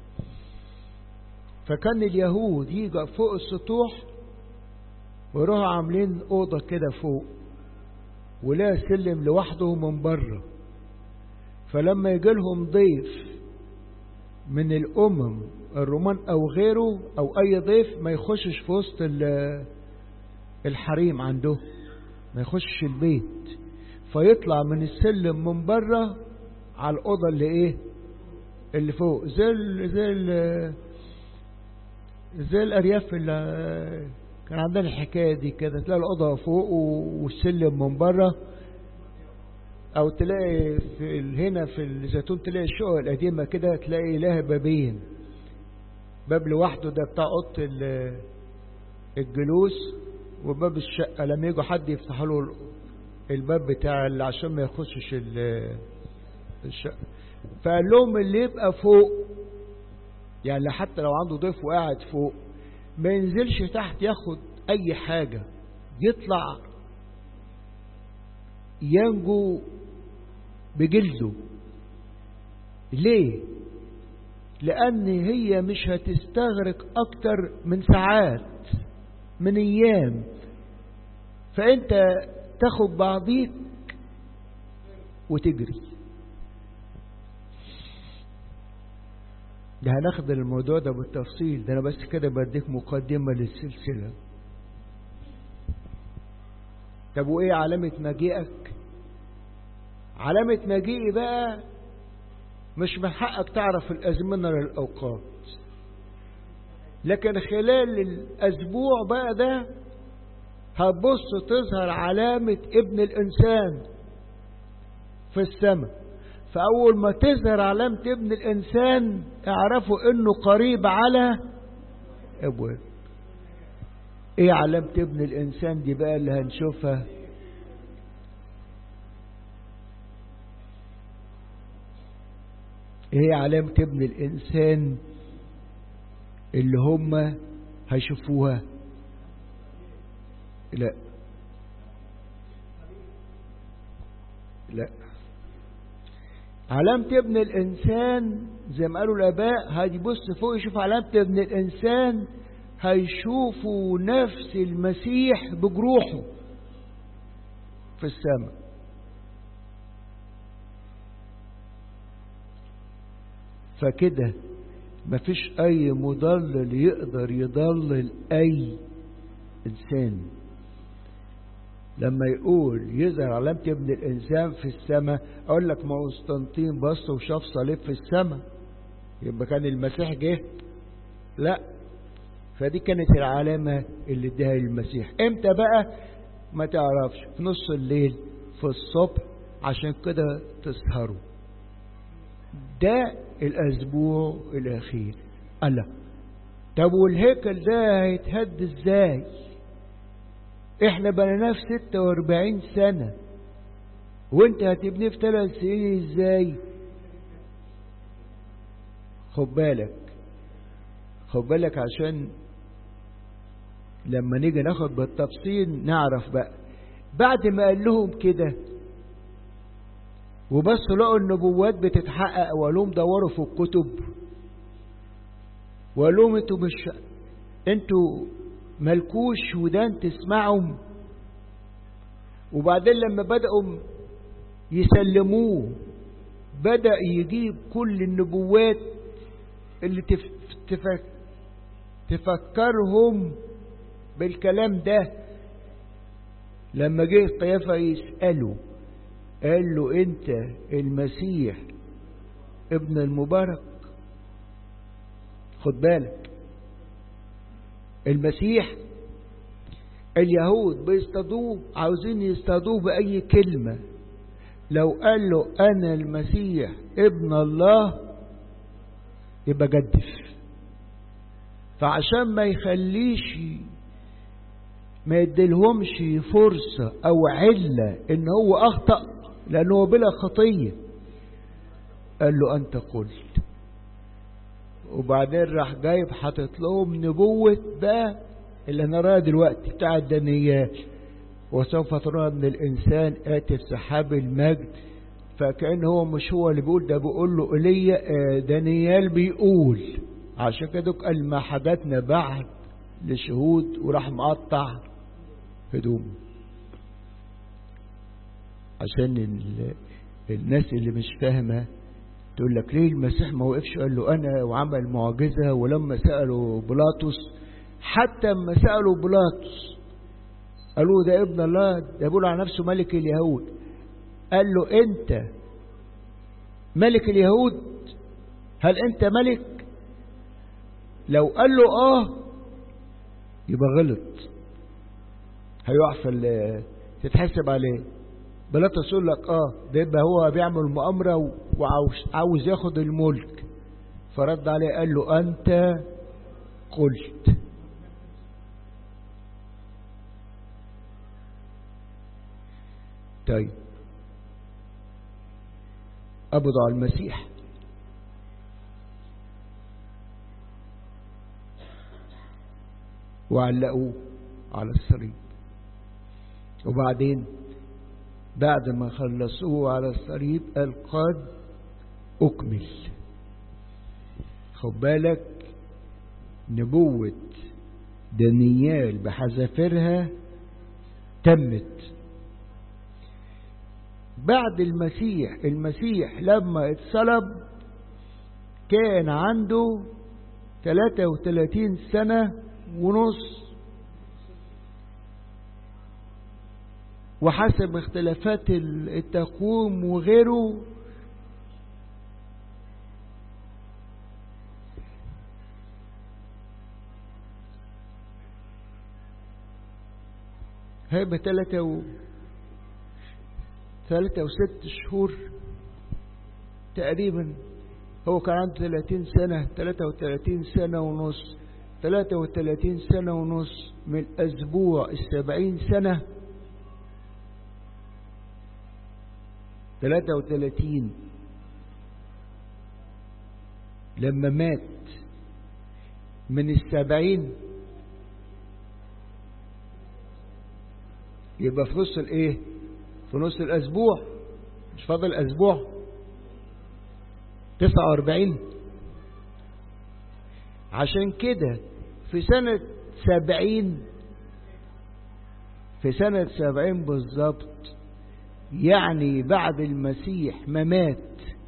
فكان اليهود يجي فوق السطوح ويروحوا عاملين أوضة كده فوق ولا سلم لوحده من بره فلما يجي لهم ضيف من الأمم الرومان أو غيره أو أي ضيف ما يخشش في وسط الحريم عنده ما يخشش البيت فيطلع من السلم من بره على الأوضة اللي إيه اللي فوق زي ال زي ال زي الأرياف اللي كان عندنا الحكاية دي كده تلاقي الأوضة فوق والسلم من بره او تلاقي في هنا في الزيتون تلاقي الشقق القديمه كده تلاقي لها بابين باب لوحده ده بتاع اوضه الجلوس وباب الشقه لما يجوا حد يفتح له الباب بتاع اللي عشان ما يخشش الشقه فقال لهم اللي يبقى فوق يعني حتى لو عنده ضيف وقاعد فوق ما ينزلش تحت ياخد اي حاجه يطلع ينجو بجلده ليه لان هي مش هتستغرق اكتر من ساعات من ايام فانت تاخد بعضيك وتجري ده هناخد الموضوع ده بالتفصيل ده انا بس كده بديك مقدمة للسلسلة طب وايه علامة مجيئك علامة مجيئي بقى مش من حقك تعرف الأزمنة للأوقات لكن خلال الأسبوع بقى ده هتبص تظهر علامة ابن الإنسان في السماء فأول ما تظهر علامة ابن الإنسان اعرفوا إنه قريب على أبواب إيه علامة ابن الإنسان دي بقى اللي هنشوفها ايه علامة ابن الانسان اللي هم هيشوفوها لا لا علامة ابن الانسان زي ما قالوا الاباء هيبص فوق يشوف علامة ابن الانسان هيشوفوا نفس المسيح بجروحه في السماء فكده مفيش اي مضلل يقدر يضلل اي انسان لما يقول يظهر علامة ابن الانسان في السماء اقول لك ما قسطنطين بص وشاف صليب في السماء يبقى كان المسيح جه لا فدي كانت العلامة اللي اداها المسيح امتى بقى ما تعرفش في نص الليل في الصبح عشان كده تسهروا ده الأسبوع الأخير الله طب والهيكل ده هيتهد ازاي احنا بنيناه في 46 سنة وانت هتبنيه في ثلاث سنين ازاي خد بالك خد بالك عشان لما نيجي ناخد بالتفصيل نعرف بقى بعد ما قال لهم كده وبس لقوا النبوات بتتحقق وقال لهم دوروا في الكتب وقال لهم انتوا مش انتوا ملكوش ودان تسمعوا وبعدين لما بدأوا يسلموه بدأ يجيب كل النبوات اللي تف... تفك... تفكرهم بالكلام ده لما جه قيافة يسأله قال له انت المسيح ابن المبارك خد بالك المسيح اليهود بيصطادوه عاوزين يصطادوه بأي كلمة لو قال له أنا المسيح ابن الله يبقى جدف فعشان ما يخليش ما يديلهمش فرصة أو علة إن هو أخطأ لأنه بلا خطية قال له أنت قلت وبعدين راح جايب حاطط لهم نبوة بقى اللي نراها دلوقتي بتاع الدنيات وسوف ترى من الإنسان آتي في سحاب المجد فكأن هو مش هو اللي بيقول ده بيقول له إيليا دانيال بيقول عشان كده قال ما حدثنا بعد لشهود وراح مقطع هدومه عشان الناس اللي مش فاهمة تقول لك ليه المسيح ما وقفش قال له أنا وعمل معجزة ولما سألوا بلاطس حتى لما سألوا بلاطس قالوا ده ابن الله ده بيقول على نفسه ملك اليهود قال له أنت ملك اليهود هل أنت ملك لو قال له آه يبقى غلط هيقع في تتحسب عليه بلاطس يقول لك اه ده يبقى هو بيعمل مؤامره وعاوز عاوز ياخد الملك فرد عليه قال له انت قلت طيب قبضوا على المسيح وعلقوه على الصليب وبعدين بعد ما خلصوه على الصليب قال قد أكمل خد بالك نبوة دانيال بحذافيرها تمت بعد المسيح المسيح لما اتصلب كان عنده 33 سنة ونص وحسب اختلافات التقويم وغيره هيبقى ثلاثة و ثلاثة وست شهور تقريبا هو كان عنده 30 سنة 33 سنة ونص 33 سنة ونص من أسبوع السبعين سنة 33 لما مات من السبعين يبقى في نص الايه في نص الاسبوع مش فاضل اسبوع 49 عشان كده في سنة سبعين في سنة سبعين بالظبط يعني بعد المسيح ما مات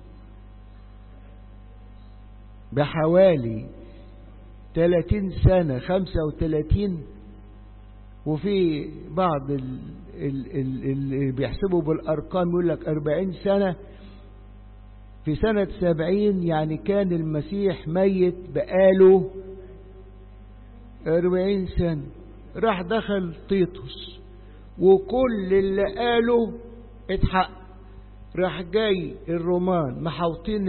بحوالي 30 سنة 35 وفي بعض اللي بيحسبوا بالأرقام يقول لك 40 سنة في سنة سبعين يعني كان المسيح ميت بقاله أربعين سنة راح دخل تيتوس وكل اللي قاله اتحقق راح جاي الرومان محاوطين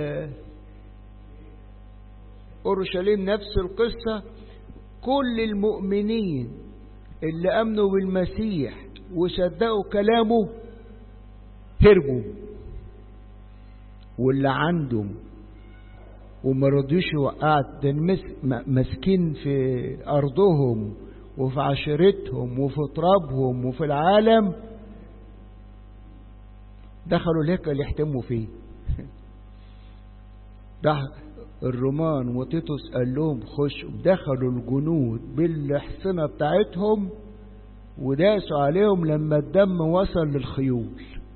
اورشليم نفس القصة كل المؤمنين اللي امنوا بالمسيح وصدقوا كلامه هربوا واللي عندهم وما رضيوش يوقعت ده ماسكين في ارضهم وفي عشيرتهم وفي ترابهم وفي العالم دخلوا الهيكل يحتموا فيه راح الرومان وتيتوس قال لهم خشوا دخلوا الجنود بالحصنة بتاعتهم وداسوا عليهم لما الدم وصل للخيول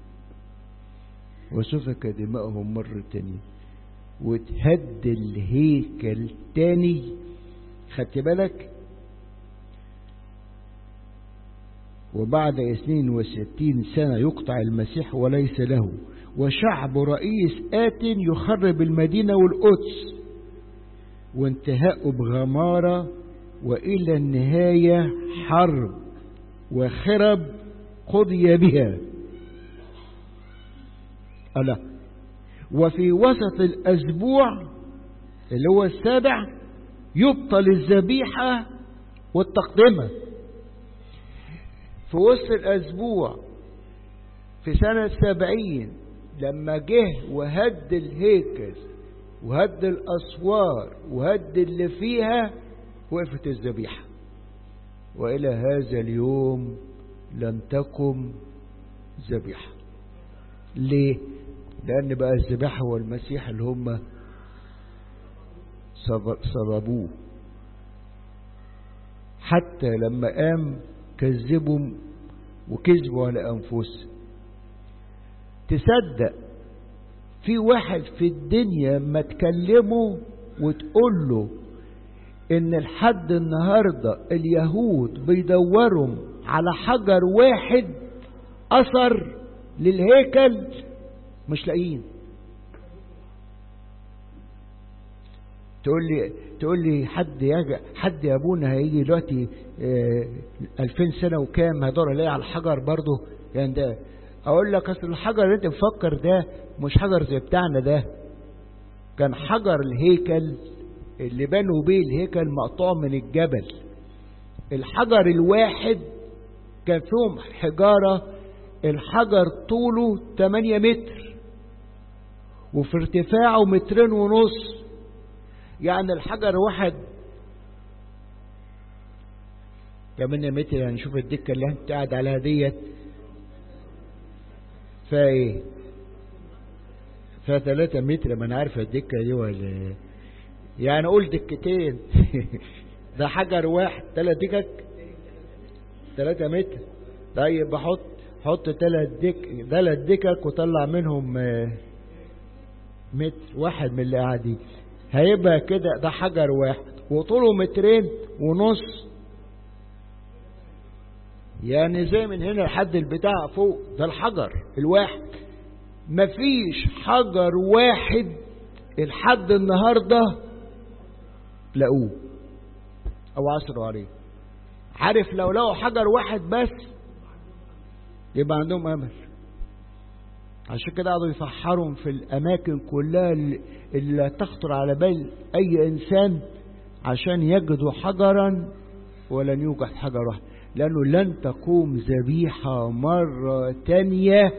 وسفك دماءهم مرة تانية وتهد الهيكل تاني خدت بالك وبعد اثنين وستين سنة يقطع المسيح وليس له وشعب رئيس آت يخرب المدينة والقدس وانتهاء بغمارة وإلى النهاية حرب وخرب قضي بها ألا وفي وسط الأسبوع اللي هو السابع يبطل الذبيحة والتقدمة في وسط الأسبوع في سنة سبعين لما جه وهد الهيكل وهد الأسوار وهد اللي فيها وقفت الذبيحة وإلى هذا اليوم لم تقم ذبيحة ليه؟ لأن بقى الذبيحة والمسيح اللي هم صلبوه حتى لما قام كذبوا وكذبوا على أنفسهم تصدق في واحد في الدنيا ما تكلمه وتقول له ان لحد النهاردة اليهود بيدوروا على حجر واحد اثر للهيكل مش لاقيين تقول لي تقول لي حد يجي حد يا ابونا هيجي دلوقتي اه 2000 سنه وكام هيدور الاقي على الحجر برضه يعني ده اقول لك اصل الحجر اللي انت مفكر ده مش حجر زي بتاعنا ده كان حجر الهيكل اللي بنوا بيه الهيكل مقطوع من الجبل الحجر الواحد كان فيهم حجارة الحجر طوله 8 متر وفي ارتفاعه مترين ونص يعني الحجر واحد 8 متر يعني شوف الدكة اللي انت قاعد عليها ديت فيها ايه فيها 3 متر ما انا عارف الدكة دي ولا يعني قول دكتين ده حجر واحد ثلاث دكك 3 متر طيب بحط حط ثلاث دك ثلاث دكك وطلع منهم متر واحد من اللي قاعدين هيبقى كده ده حجر واحد وطوله مترين ونص يعني زي من هنا لحد البتاع فوق ده الحجر الواحد مفيش حجر واحد لحد النهارده لقوه او عصروا عليه عارف لو لقوا حجر واحد بس يبقى عندهم امل عشان كده قعدوا يفحرهم في الاماكن كلها اللي لا تخطر على بال اي انسان عشان يجدوا حجرا ولن يوجد حجر واحد لانه لن تقوم ذبيحه مره تانيه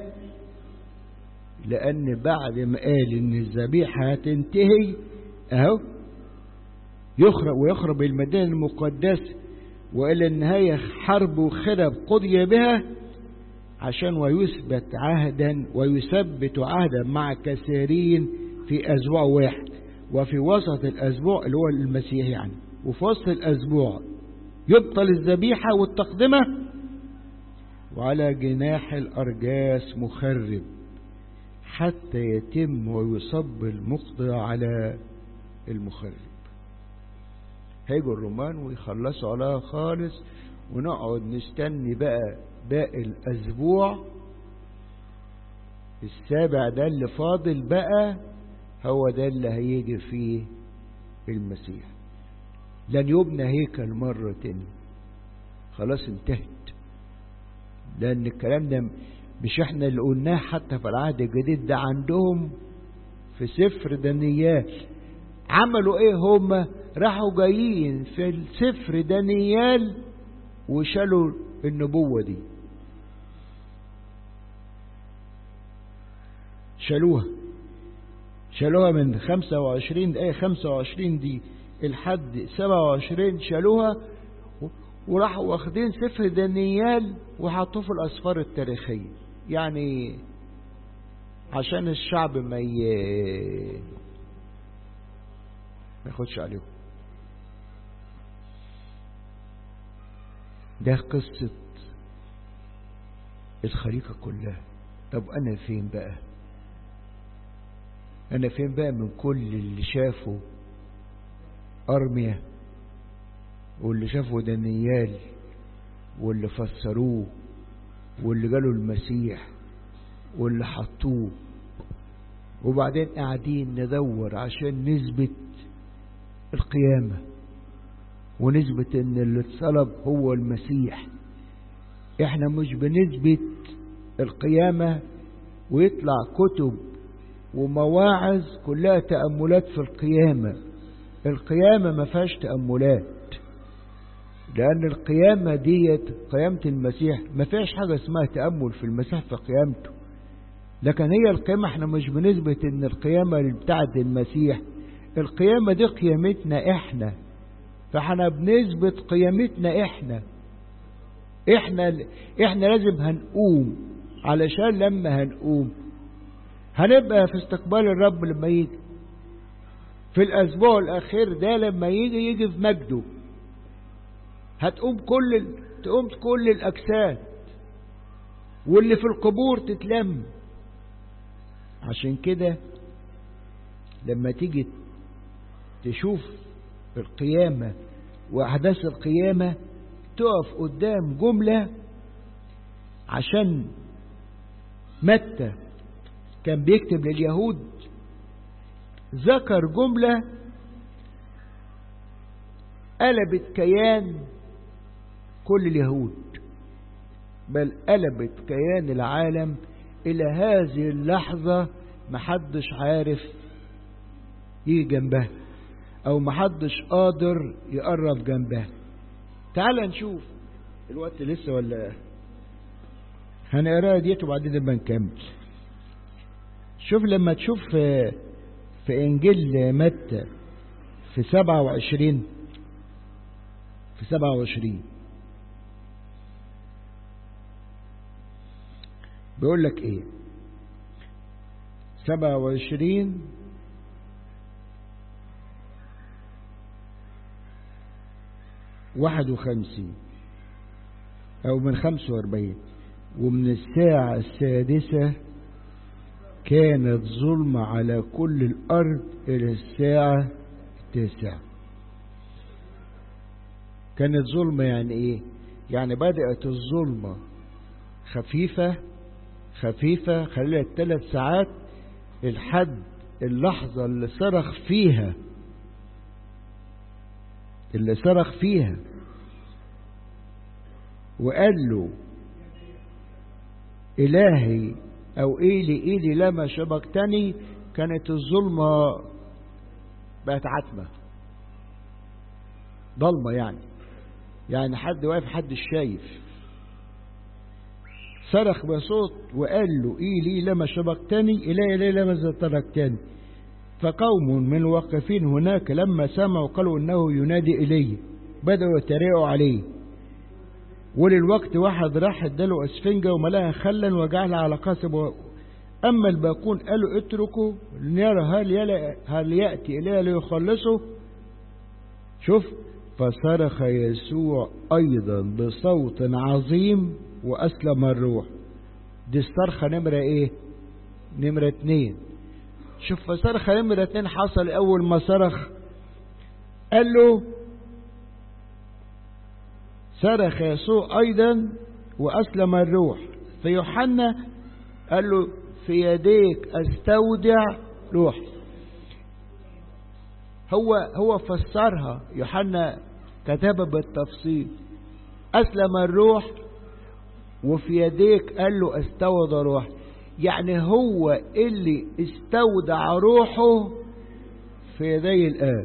لان بعد ما قال ان الذبيحه هتنتهي اهو يخرب ويخرب المدينه المقدسه والى النهايه حرب وخرب قضي بها عشان ويثبت عهدا ويثبت عهدا مع كثيرين في اسبوع واحد وفي وسط الاسبوع اللي هو المسيح يعني وفي وسط الاسبوع يبطل الذبيحه والتقدمه وعلى جناح الارجاس مخرب حتى يتم ويصب المقضى على المخرب هيجوا الرومان ويخلصوا عليها خالص ونقعد نستني بقى باقي الأسبوع السابع ده اللي فاضل بقى هو ده اللي هيجي فيه المسيح لن يبنى هيكل مرة تاني خلاص انتهت لأن الكلام ده مش احنا اللي قلناه حتى في العهد الجديد ده عندهم في سفر دانيال عملوا ايه هم راحوا جايين في السفر دانيال وشالوا النبوة دي شالوها شالوها من 25 ايه 25 دي الحد 27 شالوها وراحوا واخدين سفر دانيال وحطوه في الاسفار التاريخيه يعني عشان الشعب ما ي... ما ياخدش عليهم ده قصة الخليقة كلها طب أنا فين بقى أنا فين بقى من كل اللي شافوا أرميا واللي شافوا دانيال واللي فسروه واللي قالوا المسيح واللي حطوه وبعدين قاعدين ندور عشان نثبت القيامة ونثبت ان اللي اتصلب هو المسيح احنا مش بنثبت القيامة ويطلع كتب ومواعظ كلها تأملات في القيامة القيامة ما فيهاش تأملات لأن القيامة ديت قيامة المسيح ما فيهاش حاجة اسمها تأمل في المسيح في قيامته لكن هي القيامة احنا مش بنثبت ان القيامة بتاعت المسيح القيامة دي قيامتنا احنا فاحنا بنثبت قيامتنا احنا احنا احنا لازم هنقوم علشان لما هنقوم هنبقى في استقبال الرب لما يجي في الاسبوع الاخير ده لما يجي يجي في مجده هتقوم كل ال... تقوم كل الاجساد واللي في القبور تتلم عشان كده لما تيجي تشوف القيامة وأحداث القيامة تقف قدام جملة عشان متى كان بيكتب لليهود ذكر جملة قلبت كيان كل اليهود بل قلبت كيان العالم إلى هذه اللحظة محدش عارف يجي جنبها او محدش قادر يقرب جنبها تعال نشوف الوقت لسه ولا هنقراها ديت وبعدين نبقى نكمل شوف لما تشوف في, في انجيل متى في سبعة وعشرين في سبعة وعشرين بيقول لك ايه سبعة وعشرين واحد وخمسين أو من خمسة وأربعين ومن الساعة السادسة كانت ظلمة على كل الأرض إلى الساعة التاسعة كانت ظلمة يعني إيه يعني بدأت الظلمة خفيفة خفيفة خلال ثلاث ساعات الحد اللحظة اللي صرخ فيها اللي صرخ فيها وقال له إلهي أو إيلي إيلي لما شبكتني كانت الظلمة بقت عتمة ضلمة يعني يعني حد واقف حد شايف صرخ بصوت وقال له إيلي لما شبكتني إلهي إلهي لما تركتني فقوم من الواقفين هناك لما سمعوا قالوا إنه ينادي إلي بدأوا يتريقوا عليه وللوقت واحد راح اداله اسفنجة وملاها خلا وجعلها على قصب و... أما الباقون قالوا اتركوا لنرى هل, يلا هل يأتي إليه ليخلصه شوف فصرخ يسوع أيضا بصوت عظيم وأسلم الروح دي الصرخة نمرة ايه نمرة اتنين شوف فصرخ نمرة اتنين حصل أول ما صرخ قال له صرخ يسوع أيضا وأسلم الروح فيوحنا قال له في يديك أستودع روح هو هو فسرها يوحنا كتبها بالتفصيل أسلم الروح وفي يديك قال له استودع روح يعني هو اللي استودع روحه في يدي الآب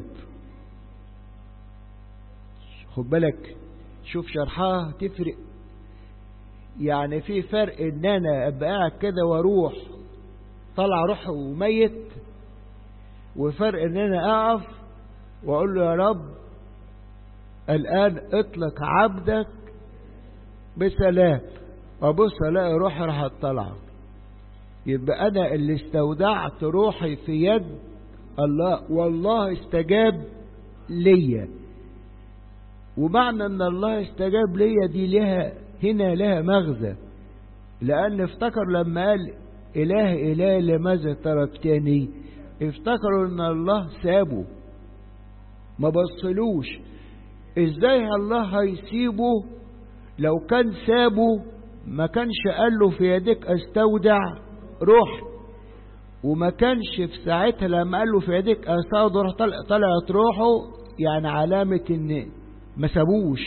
خد بالك شوف شرحها تفرق يعني في فرق ان انا ابقى قاعد كده واروح طلع روح وميت وفرق ان انا اقف واقول له يا رب الان اطلق عبدك بسلام وابص الاقي روحي راح طالعه يبقى انا اللي استودعت روحي في يد الله والله استجاب ليا ومعنى ان الله استجاب ليا دي لها هنا لها مغزى لان افتكر لما قال اله اله لماذا تركتني افتكروا ان الله سابه ما بصلوش ازاي الله هيسيبه لو كان سابه ما كانش قال له في يدك استودع روح وما كانش في ساعتها لما قال له في يدك استودع روح طلعت روحه يعني علامة ان ما سابوش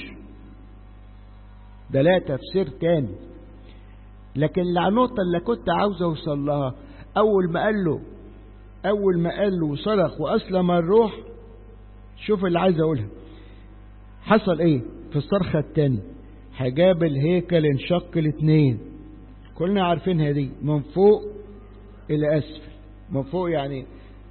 ده لا تفسير تاني لكن النقطة اللي كنت عاوز اوصل لها اول ما قال له اول ما قال له صرخ واسلم الروح شوف اللي عايز اقولها حصل ايه في الصرخة التاني حجاب الهيكل انشق الاتنين كلنا عارفينها دي من فوق الى اسفل من فوق يعني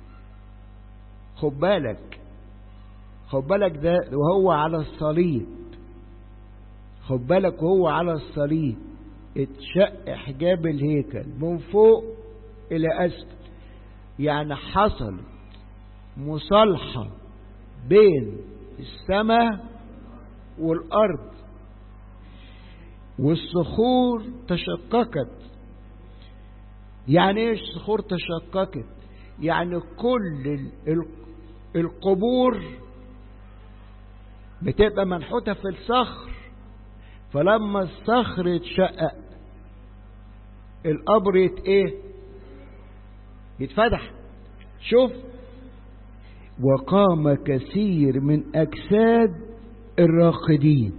خد بالك خد بالك ده وهو على الصليب خد بالك وهو على الصليب اتشق حجاب الهيكل من فوق الى اسفل يعني حصل مصالحة بين السماء والارض والصخور تشققت يعني ايش صخور تشققت يعني كل القبور بتبقى منحوتة في الصخر فلما الصخر يتشقق القبر يت ايه يتفتح شوف وقام كثير من اجساد الراقدين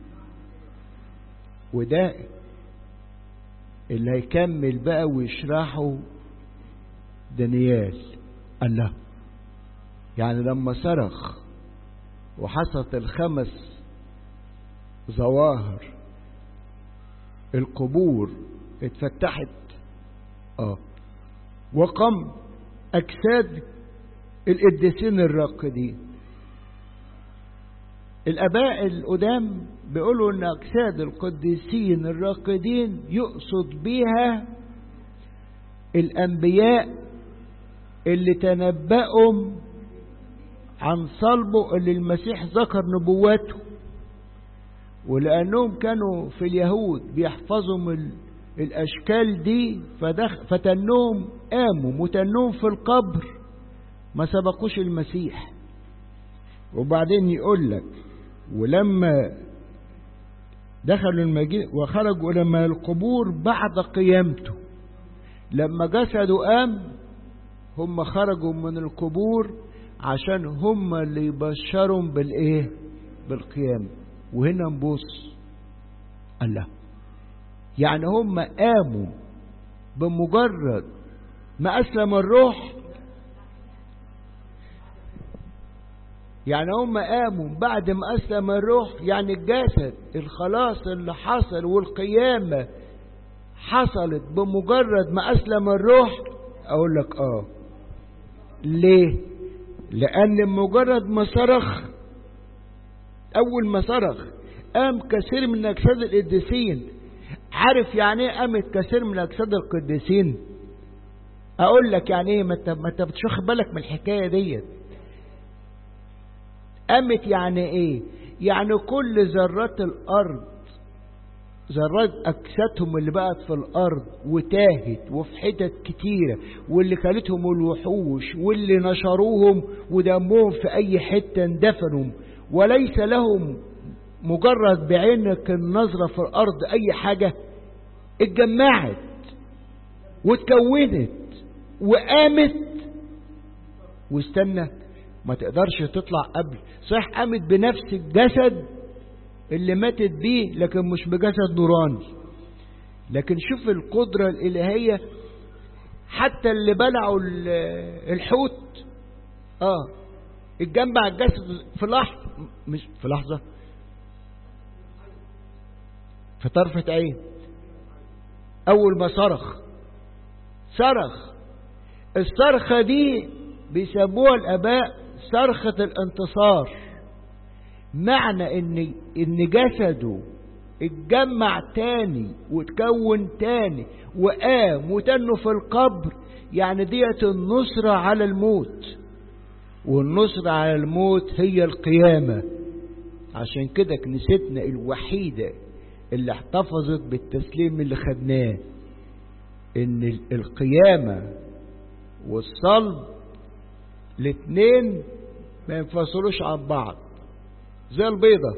وده اللي هيكمل بقى ويشرحه دانيال الله يعني لما صرخ وحصلت الخمس ظواهر القبور اتفتحت اه وقم اجساد القديسين الراقدين الاباء القدام بيقولوا ان اجساد القديسين الراقدين يقصد بها الانبياء اللي تنبأوا عن صلبه اللي المسيح ذكر نبواته ولأنهم كانوا في اليهود بيحفظوا الأشكال دي فدخ فتنهم قاموا وتنهم في القبر ما سبقوش المسيح وبعدين يقول لك ولما دخلوا المجيء وخرجوا لما القبور بعد قيامته لما جسده قام هم خرجوا من القبور عشان هم اللي يبشرهم بالايه بالقيام وهنا نبص الله يعني هم قاموا بمجرد ما أسلم الروح يعني هم قاموا بعد ما أسلم الروح يعني الجسد الخلاص اللي حصل والقيامة حصلت بمجرد ما أسلم الروح أقول لك آه ليه لأن مجرد ما صرخ أول ما صرخ قام كثير من أجساد القديسين عارف يعني ايه قامت كثير من أجساد القديسين أقول لك يعني إيه ما أنت ما أنت بتشوف بالك من الحكاية ديت قامت يعني إيه يعني كل ذرات الأرض ذرات أجسادهم اللي بقت في الأرض وتاهت وفي حتت كتيرة واللي كلتهم الوحوش واللي نشروهم ودمهم في أي حتة اندفنوا وليس لهم مجرد بعينك النظرة في الأرض أي حاجة اتجمعت واتكونت وقامت واستنى ما تقدرش تطلع قبل صح قامت بنفس الجسد اللي ماتت بيه لكن مش بجسد نوراني لكن شوف القدرة الإلهية حتى اللي بلعوا الحوت اه اتجمع الجسد في لحظة مش في لحظة في طرفة عين أول ما صرخ صرخ الصرخة دي بيسموها الآباء صرخة الانتصار معنى إن إن جسده اتجمع تاني وتكون تاني وقام وتنه في القبر يعني ديت النصرة على الموت والنصرة على الموت هي القيامة عشان كده كنيستنا الوحيدة اللي احتفظت بالتسليم اللي خدناه ان القيامة والصلب الاتنين ما ينفصلوش عن بعض زي البيضة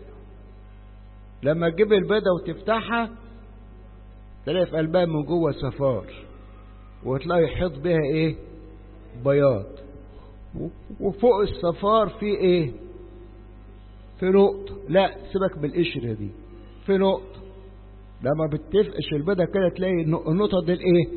لما تجيب البيضة وتفتحها تلاقي في قلبها من جوه صفار وتلاقي يحيط بها ايه بياض وفوق الصفار في ايه في نقطة لا سيبك بالقشرة دي في نقطة لما بتفقش البيضة كده تلاقي النقطة دي الايه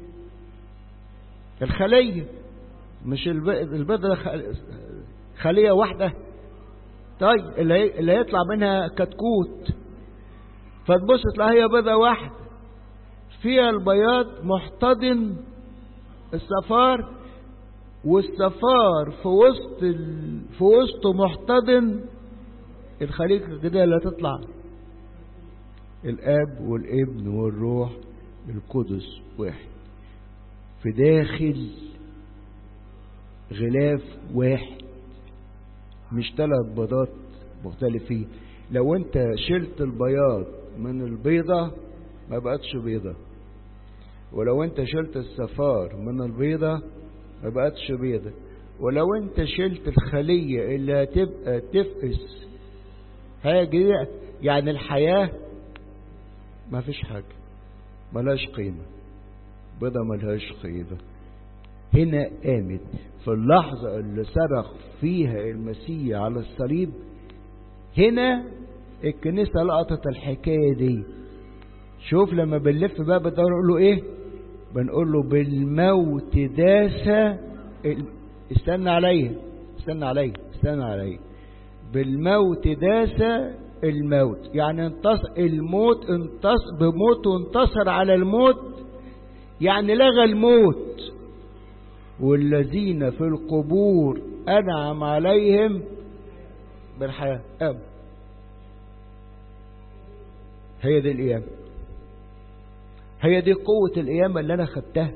الخلية مش البيضة خلية واحدة طيب اللي, اللي هيطلع منها كتكوت فتبص تلاقي هي بيضة واحدة فيها البياض محتضن الصفار والصفار في وسط ال... في وسطه محتضن الخليقة الجديدة اللي هتطلع الاب والابن والروح القدس واحد في داخل غلاف واحد مش ثلاث بيضات مختلفين لو انت شلت البياض من البيضة ما بقتش بيضة ولو انت شلت الصفار من البيضة ما بقتش بيضة ولو انت شلت الخلية اللي هتبقى تفقس حاجة يعني الحياة ما فيش حاجة ملهاش قيمة بيضة ملهاش قيمة هنا قامت في اللحظة اللي صرخ فيها المسيح على الصليب هنا الكنيسة لقطت الحكاية دي شوف لما بنلف بقى بدور نقول له ايه بنقول له بالموت داس استنى عليا استنى عليا استنى عليا بالموت داس الموت يعني انتصر الموت انتصر بموته انتصر على الموت يعني لغى الموت والذين في القبور أنعم عليهم بالحياة أم هي دي القيامة هي دي قوة القيامة اللي أنا خدتها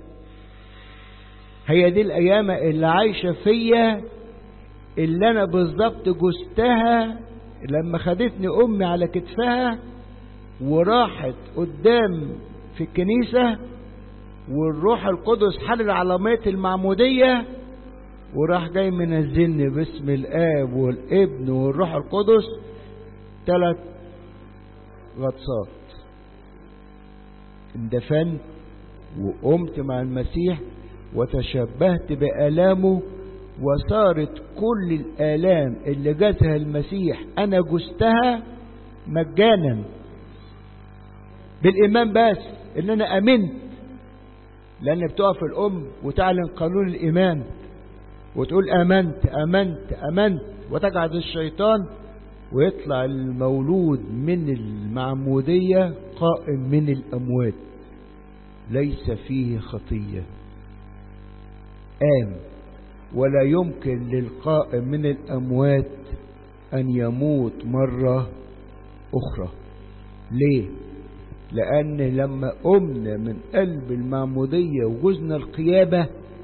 هي دي القيامة اللي عايشة فيا اللي أنا بالظبط جزتها لما خدتني أمي على كتفها وراحت قدام في الكنيسة والروح القدس حلل على مية المعمودية وراح جاي منزلني باسم الآب والابن والروح القدس ثلاث غطسات اندفنت وقمت مع المسيح وتشبهت بآلامه وصارت كل الآلام اللي جاتها المسيح أنا جزتها مجانا بالإيمان بس إن أنا أمنت لأن بتقف الأم وتعلن قانون الإيمان وتقول آمنت آمنت آمنت وتقعد الشيطان ويطلع المولود من المعمودية قائم من الأموات ليس فيه خطية آم ولا يمكن للقائم من الأموات أن يموت مرة أخرى ليه؟ لأن لما قمنا من قلب المعمودية وجزنا القيامة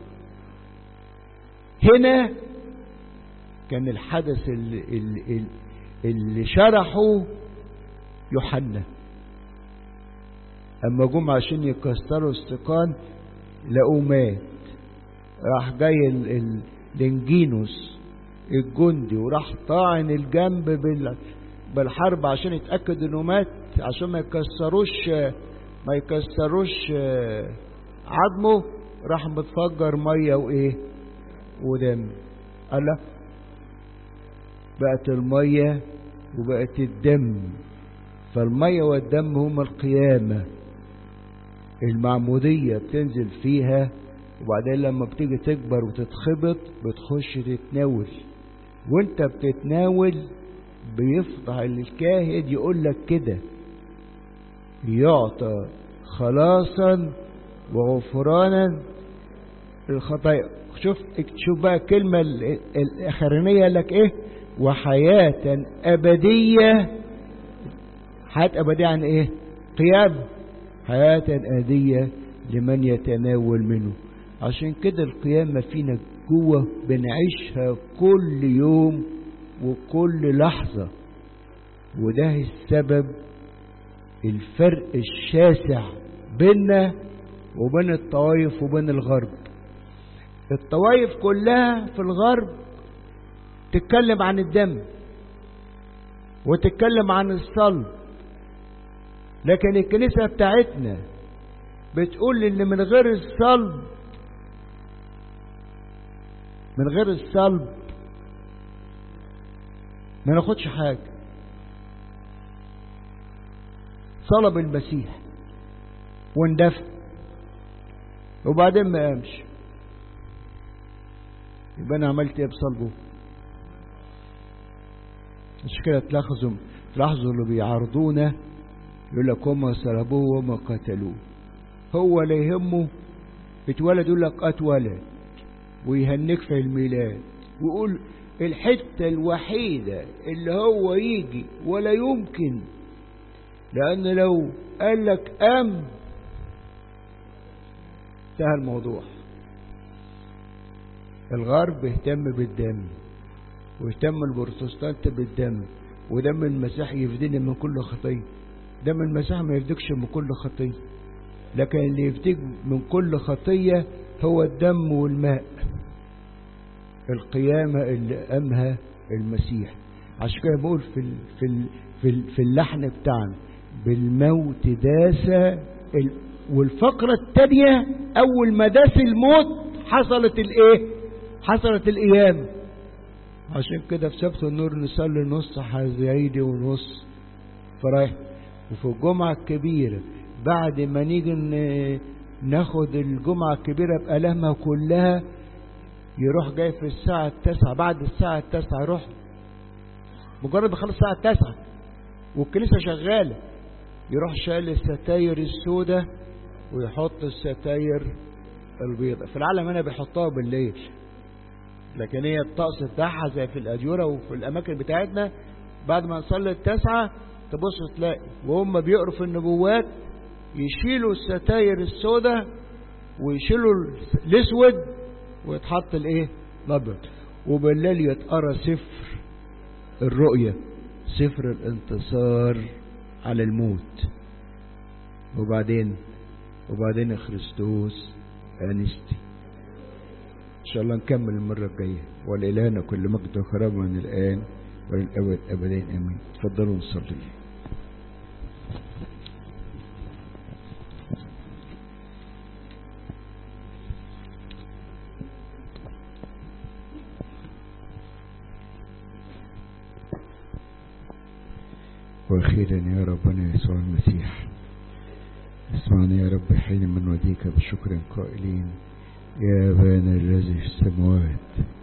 هنا كان الحدث اللي, اللي, اللي شرحه يوحنا أما جم عشان يكسروا السقان لقوه مات راح جاي لنجينوس الجندي وراح طاعن الجنب بالحرب عشان يتأكد انه مات عشان ما يكسروش ما يكسروش عظمه راح متفجر ميه وايه ودم قال لا بقت الميه وبقت الدم فالميه والدم هما القيامه المعموديه بتنزل فيها وبعدين لما بتيجي تكبر وتتخبط بتخش تتناول وانت بتتناول بيفضح الكاهن يقول لك كده يعطى خلاصا وغفرانا الخطايا شوف شوف بقى الكلمة الأخرانية لك إيه وحياة أبدية حياة أبدية عن إيه قيام حياة أبدية لمن يتناول منه عشان كده القيامة فينا جوه بنعيشها كل يوم وكل لحظة وده السبب الفرق الشاسع بيننا وبين الطوائف وبين الغرب الطوائف كلها في الغرب تتكلم عن الدم وتتكلم عن الصلب لكن الكنيسة بتاعتنا بتقول ان من غير الصلب من غير الصلب ما ناخدش حاجة صلب المسيح واندفن وبعدين ما قامش يبقى انا عملت ايه بصلبه مش كده تلاحظوا تلاحظوا اللي بيعارضونا يقول لك هم صلبوه وما قتلوه هو لا يهمه اتولد يقول لك اتولد ويهنك في الميلاد ويقول الحتة الوحيدة اللي هو يجي ولا يمكن لأن لو قال لك أم انتهى الموضوع الغرب اهتم بالدم واهتم البروتستانت بالدم ودم المسيح يفدينا من كل خطية دم المسيح ما يفدكش من كل خطية لكن اللي يفديك من كل خطية هو الدم والماء القيامة اللي قامها المسيح عشان كده بقول في ال في ال في, ال في اللحن بتاعنا بالموت داس ال والفقرة التانية أول ما داس الموت حصلت الإيه؟ حصلت القيامة عشان كده في سبت النور نصلي نص حزايدي ونص فرايح وفي الجمعة الكبيرة بعد ما نيجي ناخد الجمعة الكبيرة بألامها كلها يروح جاي في الساعة التاسعة بعد الساعة التاسعة يروح مجرد ما خلص الساعة التاسعة والكنيسة شغالة يروح شايل الستاير السوداء ويحط الستاير البيضاء في العالم هنا بيحطها بالليل لكن هي الطقس بتاعها زي في الأديرة وفي الأماكن بتاعتنا بعد ما نصلي التاسعة تبص تلاقي وهم بيقروا في النبوات يشيلوا الستاير السوداء ويشيلوا الاسود ويتحط الايه الابيض وبالليل يتقرا سفر الرؤية سفر الانتصار على الموت وبعدين وبعدين خريستوس انستي ان شاء الله نكمل المرة الجاية والإلهنا كل مجد وكرامة من الآن وللأبد أبدين آمين تفضلوا نصلي وأخيرا يا ربنا يسوع المسيح اسمعنا يا رب حين من وديك بشكر قائلين يا أبانا الذي في السماوات